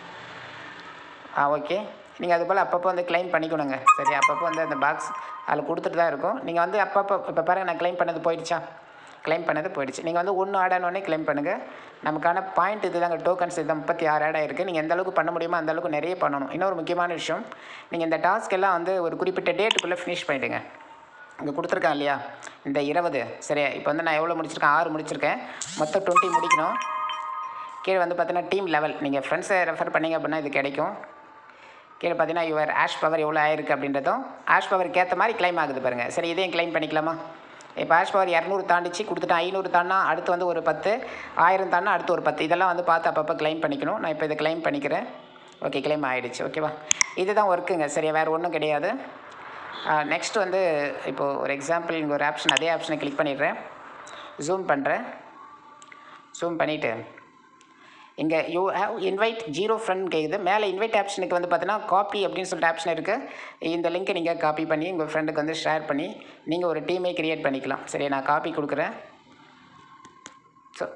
ஆ ஓகே நீங்கள் அது போல் அப்பப்போ வந்து க்ளைம் பண்ணிக்கணுங்க சரி அப்பப்போ வந்து அந்த பாக்ஸ் அதில் கொடுத்துட்டு தான் இருக்கும் நீங்கள் வந்து அப்பப்போ இப்போ பாருங்கள் நான் க்ளைம் பண்ணது போயிடுச்சா க்ளைம் பண்ணது போயிடுச்சு நீங்கள் வந்து ஒன்று ஆட் ஆனோடனே க்ளைம் பண்ணுங்கள் நமக்கான பாயிண்ட் இது தாங்க டோக்கன்ஸ் இது முப்பத்தி ஆறு ஆட் ஆயிருக்கு நீங்கள் எந்த அளவுக்கு பண்ண முடியுமோ அந்த அளவுக்கு நிறைய பண்ணணும் இன்னொரு முக்கியமான விஷயம் நீங்கள் இந்த டாஸ்க் எல்லாம் வந்து ஒரு குறிப்பிட்ட டேட்டுக்குள்ளே ஃபினிஷ் பண்ணிவிடுங்க இங்கே கொடுத்துருக்கேன் இல்லையா இந்த இருபது சரியா இப்போ வந்து நான் எவ்வளோ முடிச்சிருக்கேன் ஆறு முடிச்சிருக்கேன் மொத்தம் டுவெண்ட்டி முடிக்கணும் கீழே வந்து பார்த்தீங்கன்னா டீம் லெவல் நீங்கள் ஃப்ரெண்ட்ஸை ரெஃபர் பண்ணீங்க அப்படின்னா இது கிடைக்கும் கீழே பார்த்தீங்கன்னா யுவர் ஆஷ் பவர் எவ்வளோ ஆயிருக்கு அப்படின்றதும் ஆஷ் பவருக்கு ஏற்ற மாதிரி க்ளைம் ஆகுது பாருங்கள் சரி இதையும் க்ளைம் பண்ணிக்கலாமா இப்போ ஆஷ் பவர் இரநூறு தாண்டிச்சு கொடுத்துட்டு ஐநூறு தாண்டா அடுத்து வந்து ஒரு பத்து ஆயிரம் தாண்டா அடுத்து ஒரு பத்து இதெல்லாம் வந்து பார்த்து அப்பப்போ க்ளைம் பண்ணிக்கணும் நான் இப்போ இதை க்ளைம் பண்ணிக்கிறேன் ஓகே க்ளைம் ஆகிடுச்சு ஓகேவா இதுதான் ஒர்க்குங்க சரியா வேறு ஒன்றும் கிடையாது நெக்ஸ்ட் வந்து இப்போது ஒரு எக்ஸாம்பிள் இங்கே ஒரு ஆப்ஷன் அதே ஆப்ஷனை கிளிக் பண்ணிடுறேன் ஜூம் பண்ணுறேன் ஜூம் பண்ணிவிட்டு இங்கே you have invite zero friend கேட்குது மேலே இன்வைட் ஆப்ஷனுக்கு வந்து பார்த்தீங்கன்னா காப்பி அப்படின்னு சொல்லிட்டு ஆப்ஷன் இருக்குது இந்த லிங்க்கை நீங்கள் காப்பி பண்ணி உங்கள் ஃப்ரெண்டுக்கு வந்து ஷேர் பண்ணி நீங்கள் ஒரு டீமே கிரியேட் பண்ணிக்கலாம் சரி நான் காப்பி கொடுக்குறேன் ஸோ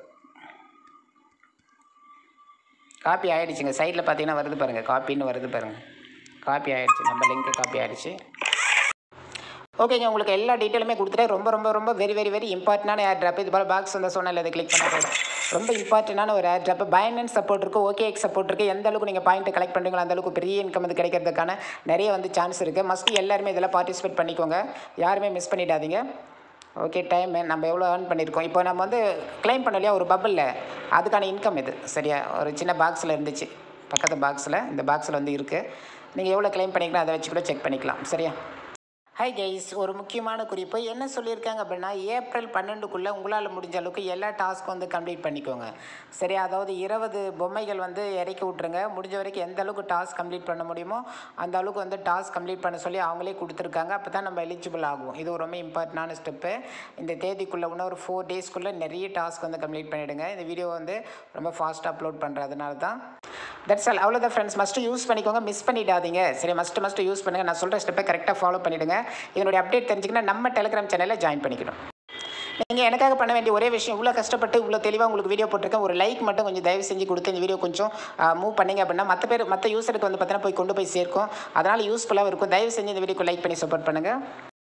காப்பி ஆகிடுச்சுங்க சைடில் பார்த்தீங்கன்னா வருது பாருங்கள் காப்பின்னு வருது பாருங்கள் காப்பி ஆகிடுச்சு நம்ம லிங்க்கு காப்பி ஆகிடுச்சு ஓகேங்க உங்களுக்கு எல்லா டீட்டெயிலுமே கொடுத்துட்டு ரொம்ப ரொம்ப ரொம்ப வெரி வெரி வெரி இம்பார்ட்டண்டான ஏர் ட்ராப் இது போல் பாக்ஸ் வந்து சொன்னல இதை கிளிக் பண்ண போதும் ரொம்ப இம்பார்ட்டண்டான ஒரு ஏர் ட்ராப் பைனன்ஸ் சப்போர்ட் இருக்குது ஓகே எக்ஸ் சப்போர்ட் இருக்குது எந்த அளவுக்கு நீங்கள் பாயிண்ட் கலெக்ட் பண்ணுறீங்களோ அந்த அளவுக்கு பெரிய இன்கம் வந்து கிடைக்கிறதுக்கான நிறைய வந்து சான்ஸ் இருக்குது மஸ்ட் எல்லாருமே இதில் பார்ட்டிசிபேட் பண்ணிக்கோங்க யாருமே மிஸ் பண்ணிடாதீங்க ஓகே டைம் நம்ம எவ்வளோ ஏர்ன் பண்ணியிருக்கோம் இப்போ நம்ம வந்து க்ளைம் பண்ண இல்லையா ஒரு பப்பிளில் அதுக்கான இன்கம் இது சரியா ஒரு சின்ன பாக்ஸில் இருந்துச்சு பக்கத்து பாக்ஸில் இந்த பாக்ஸில் வந்து இருக்குது நீங்கள் எவ்வளோ க்ளைம் பண்ணிக்கலாம் அதை வச்சு கூட செக் பண்ணிக்கலாம் சரியா ஹை கைஸ் ஒரு முக்கியமான குறிப்பு என்ன சொல்லியிருக்காங்க அப்படின்னா ஏப்ரல் பன்னெண்டுக்குள்ளே உங்களால் முடிஞ்ச அளவுக்கு எல்லா டாஸ்க்கும் வந்து கம்ப்ளீட் பண்ணிக்கோங்க சரி அதாவது இருபது பொம்மைகள் வந்து இறக்கி விட்ருங்க முடிஞ்ச வரைக்கும் எந்த அளவுக்கு டாஸ்க் கம்ப்ளீட் பண்ண முடியுமோ அந்த அளவுக்கு வந்து டாஸ்க் கம்ப்ளீட் பண்ண சொல்லி அவங்களே கொடுத்துருக்காங்க அப்போ தான் நம்ம எலிஜிபிள் ஆகும் இது ஒரு ரொம்ப இம்பார்ட்டண்டான ஸ்டெப்பு இந்த தேதிக்குள்ளே இன்னும் ஒரு ஃபோர் டேஸ்க்குள்ளே நிறைய டாஸ்க் வந்து கம்ப்ளீட் பண்ணிவிடுங்க இந்த வீடியோ வந்து ரொம்ப ஃபாஸ்ட்டாக அப்லோட் பண்ணுறதுனால தான் தட்ஸ் ஆல் அவ்வளோதான் ஃப்ரெண்ட்ஸ் மஸ்ட்டு யூஸ் பண்ணிக்கோங்க மிஸ் பண்ணிடாதீங்க சரி மஸ்ட்டு மஸ்ட்டு யூஸ் பண்ணுங்கள் நான் சொல்கிற ஸ்டெப்பை கரெக்டாக ஃபாலோ பண்ணிவிடுங்க இதனுடைய அப்டேட் தெரிஞ்சுக்கணும் நம்ம டெலிகிராம் சேனலில் ஜாயின் பண்ணிக்கணும் நீங்கள் எனக்காக பண்ண வேண்டிய ஒரே விஷயம் இவ்வளோ கஷ்டப்பட்டு இவ்வளோ தெளிவாக உங்களுக்கு வீடியோ போட்டிருக்கேன் ஒரு லைக் மட்டும் கொஞ்சம் தயவு செஞ்சு கொடுத்து இந்த வீடியோ கொஞ்சம் மூவ் பண்ணீங்க அப்படின்னா மற்ற பேர் மற்ற யூஸருக்கு வந்து பார்த்தீங்கன்னா போய் கொண்டு போய் சேர்க்கும் அதனால் யூஸ்ஃபுல்லாகவும் இருக்கும் தயவு செஞ்சு இந்த வீடியோக்கு லைக் பண்ணி சப்போர்ட் பண்ணுங்கள்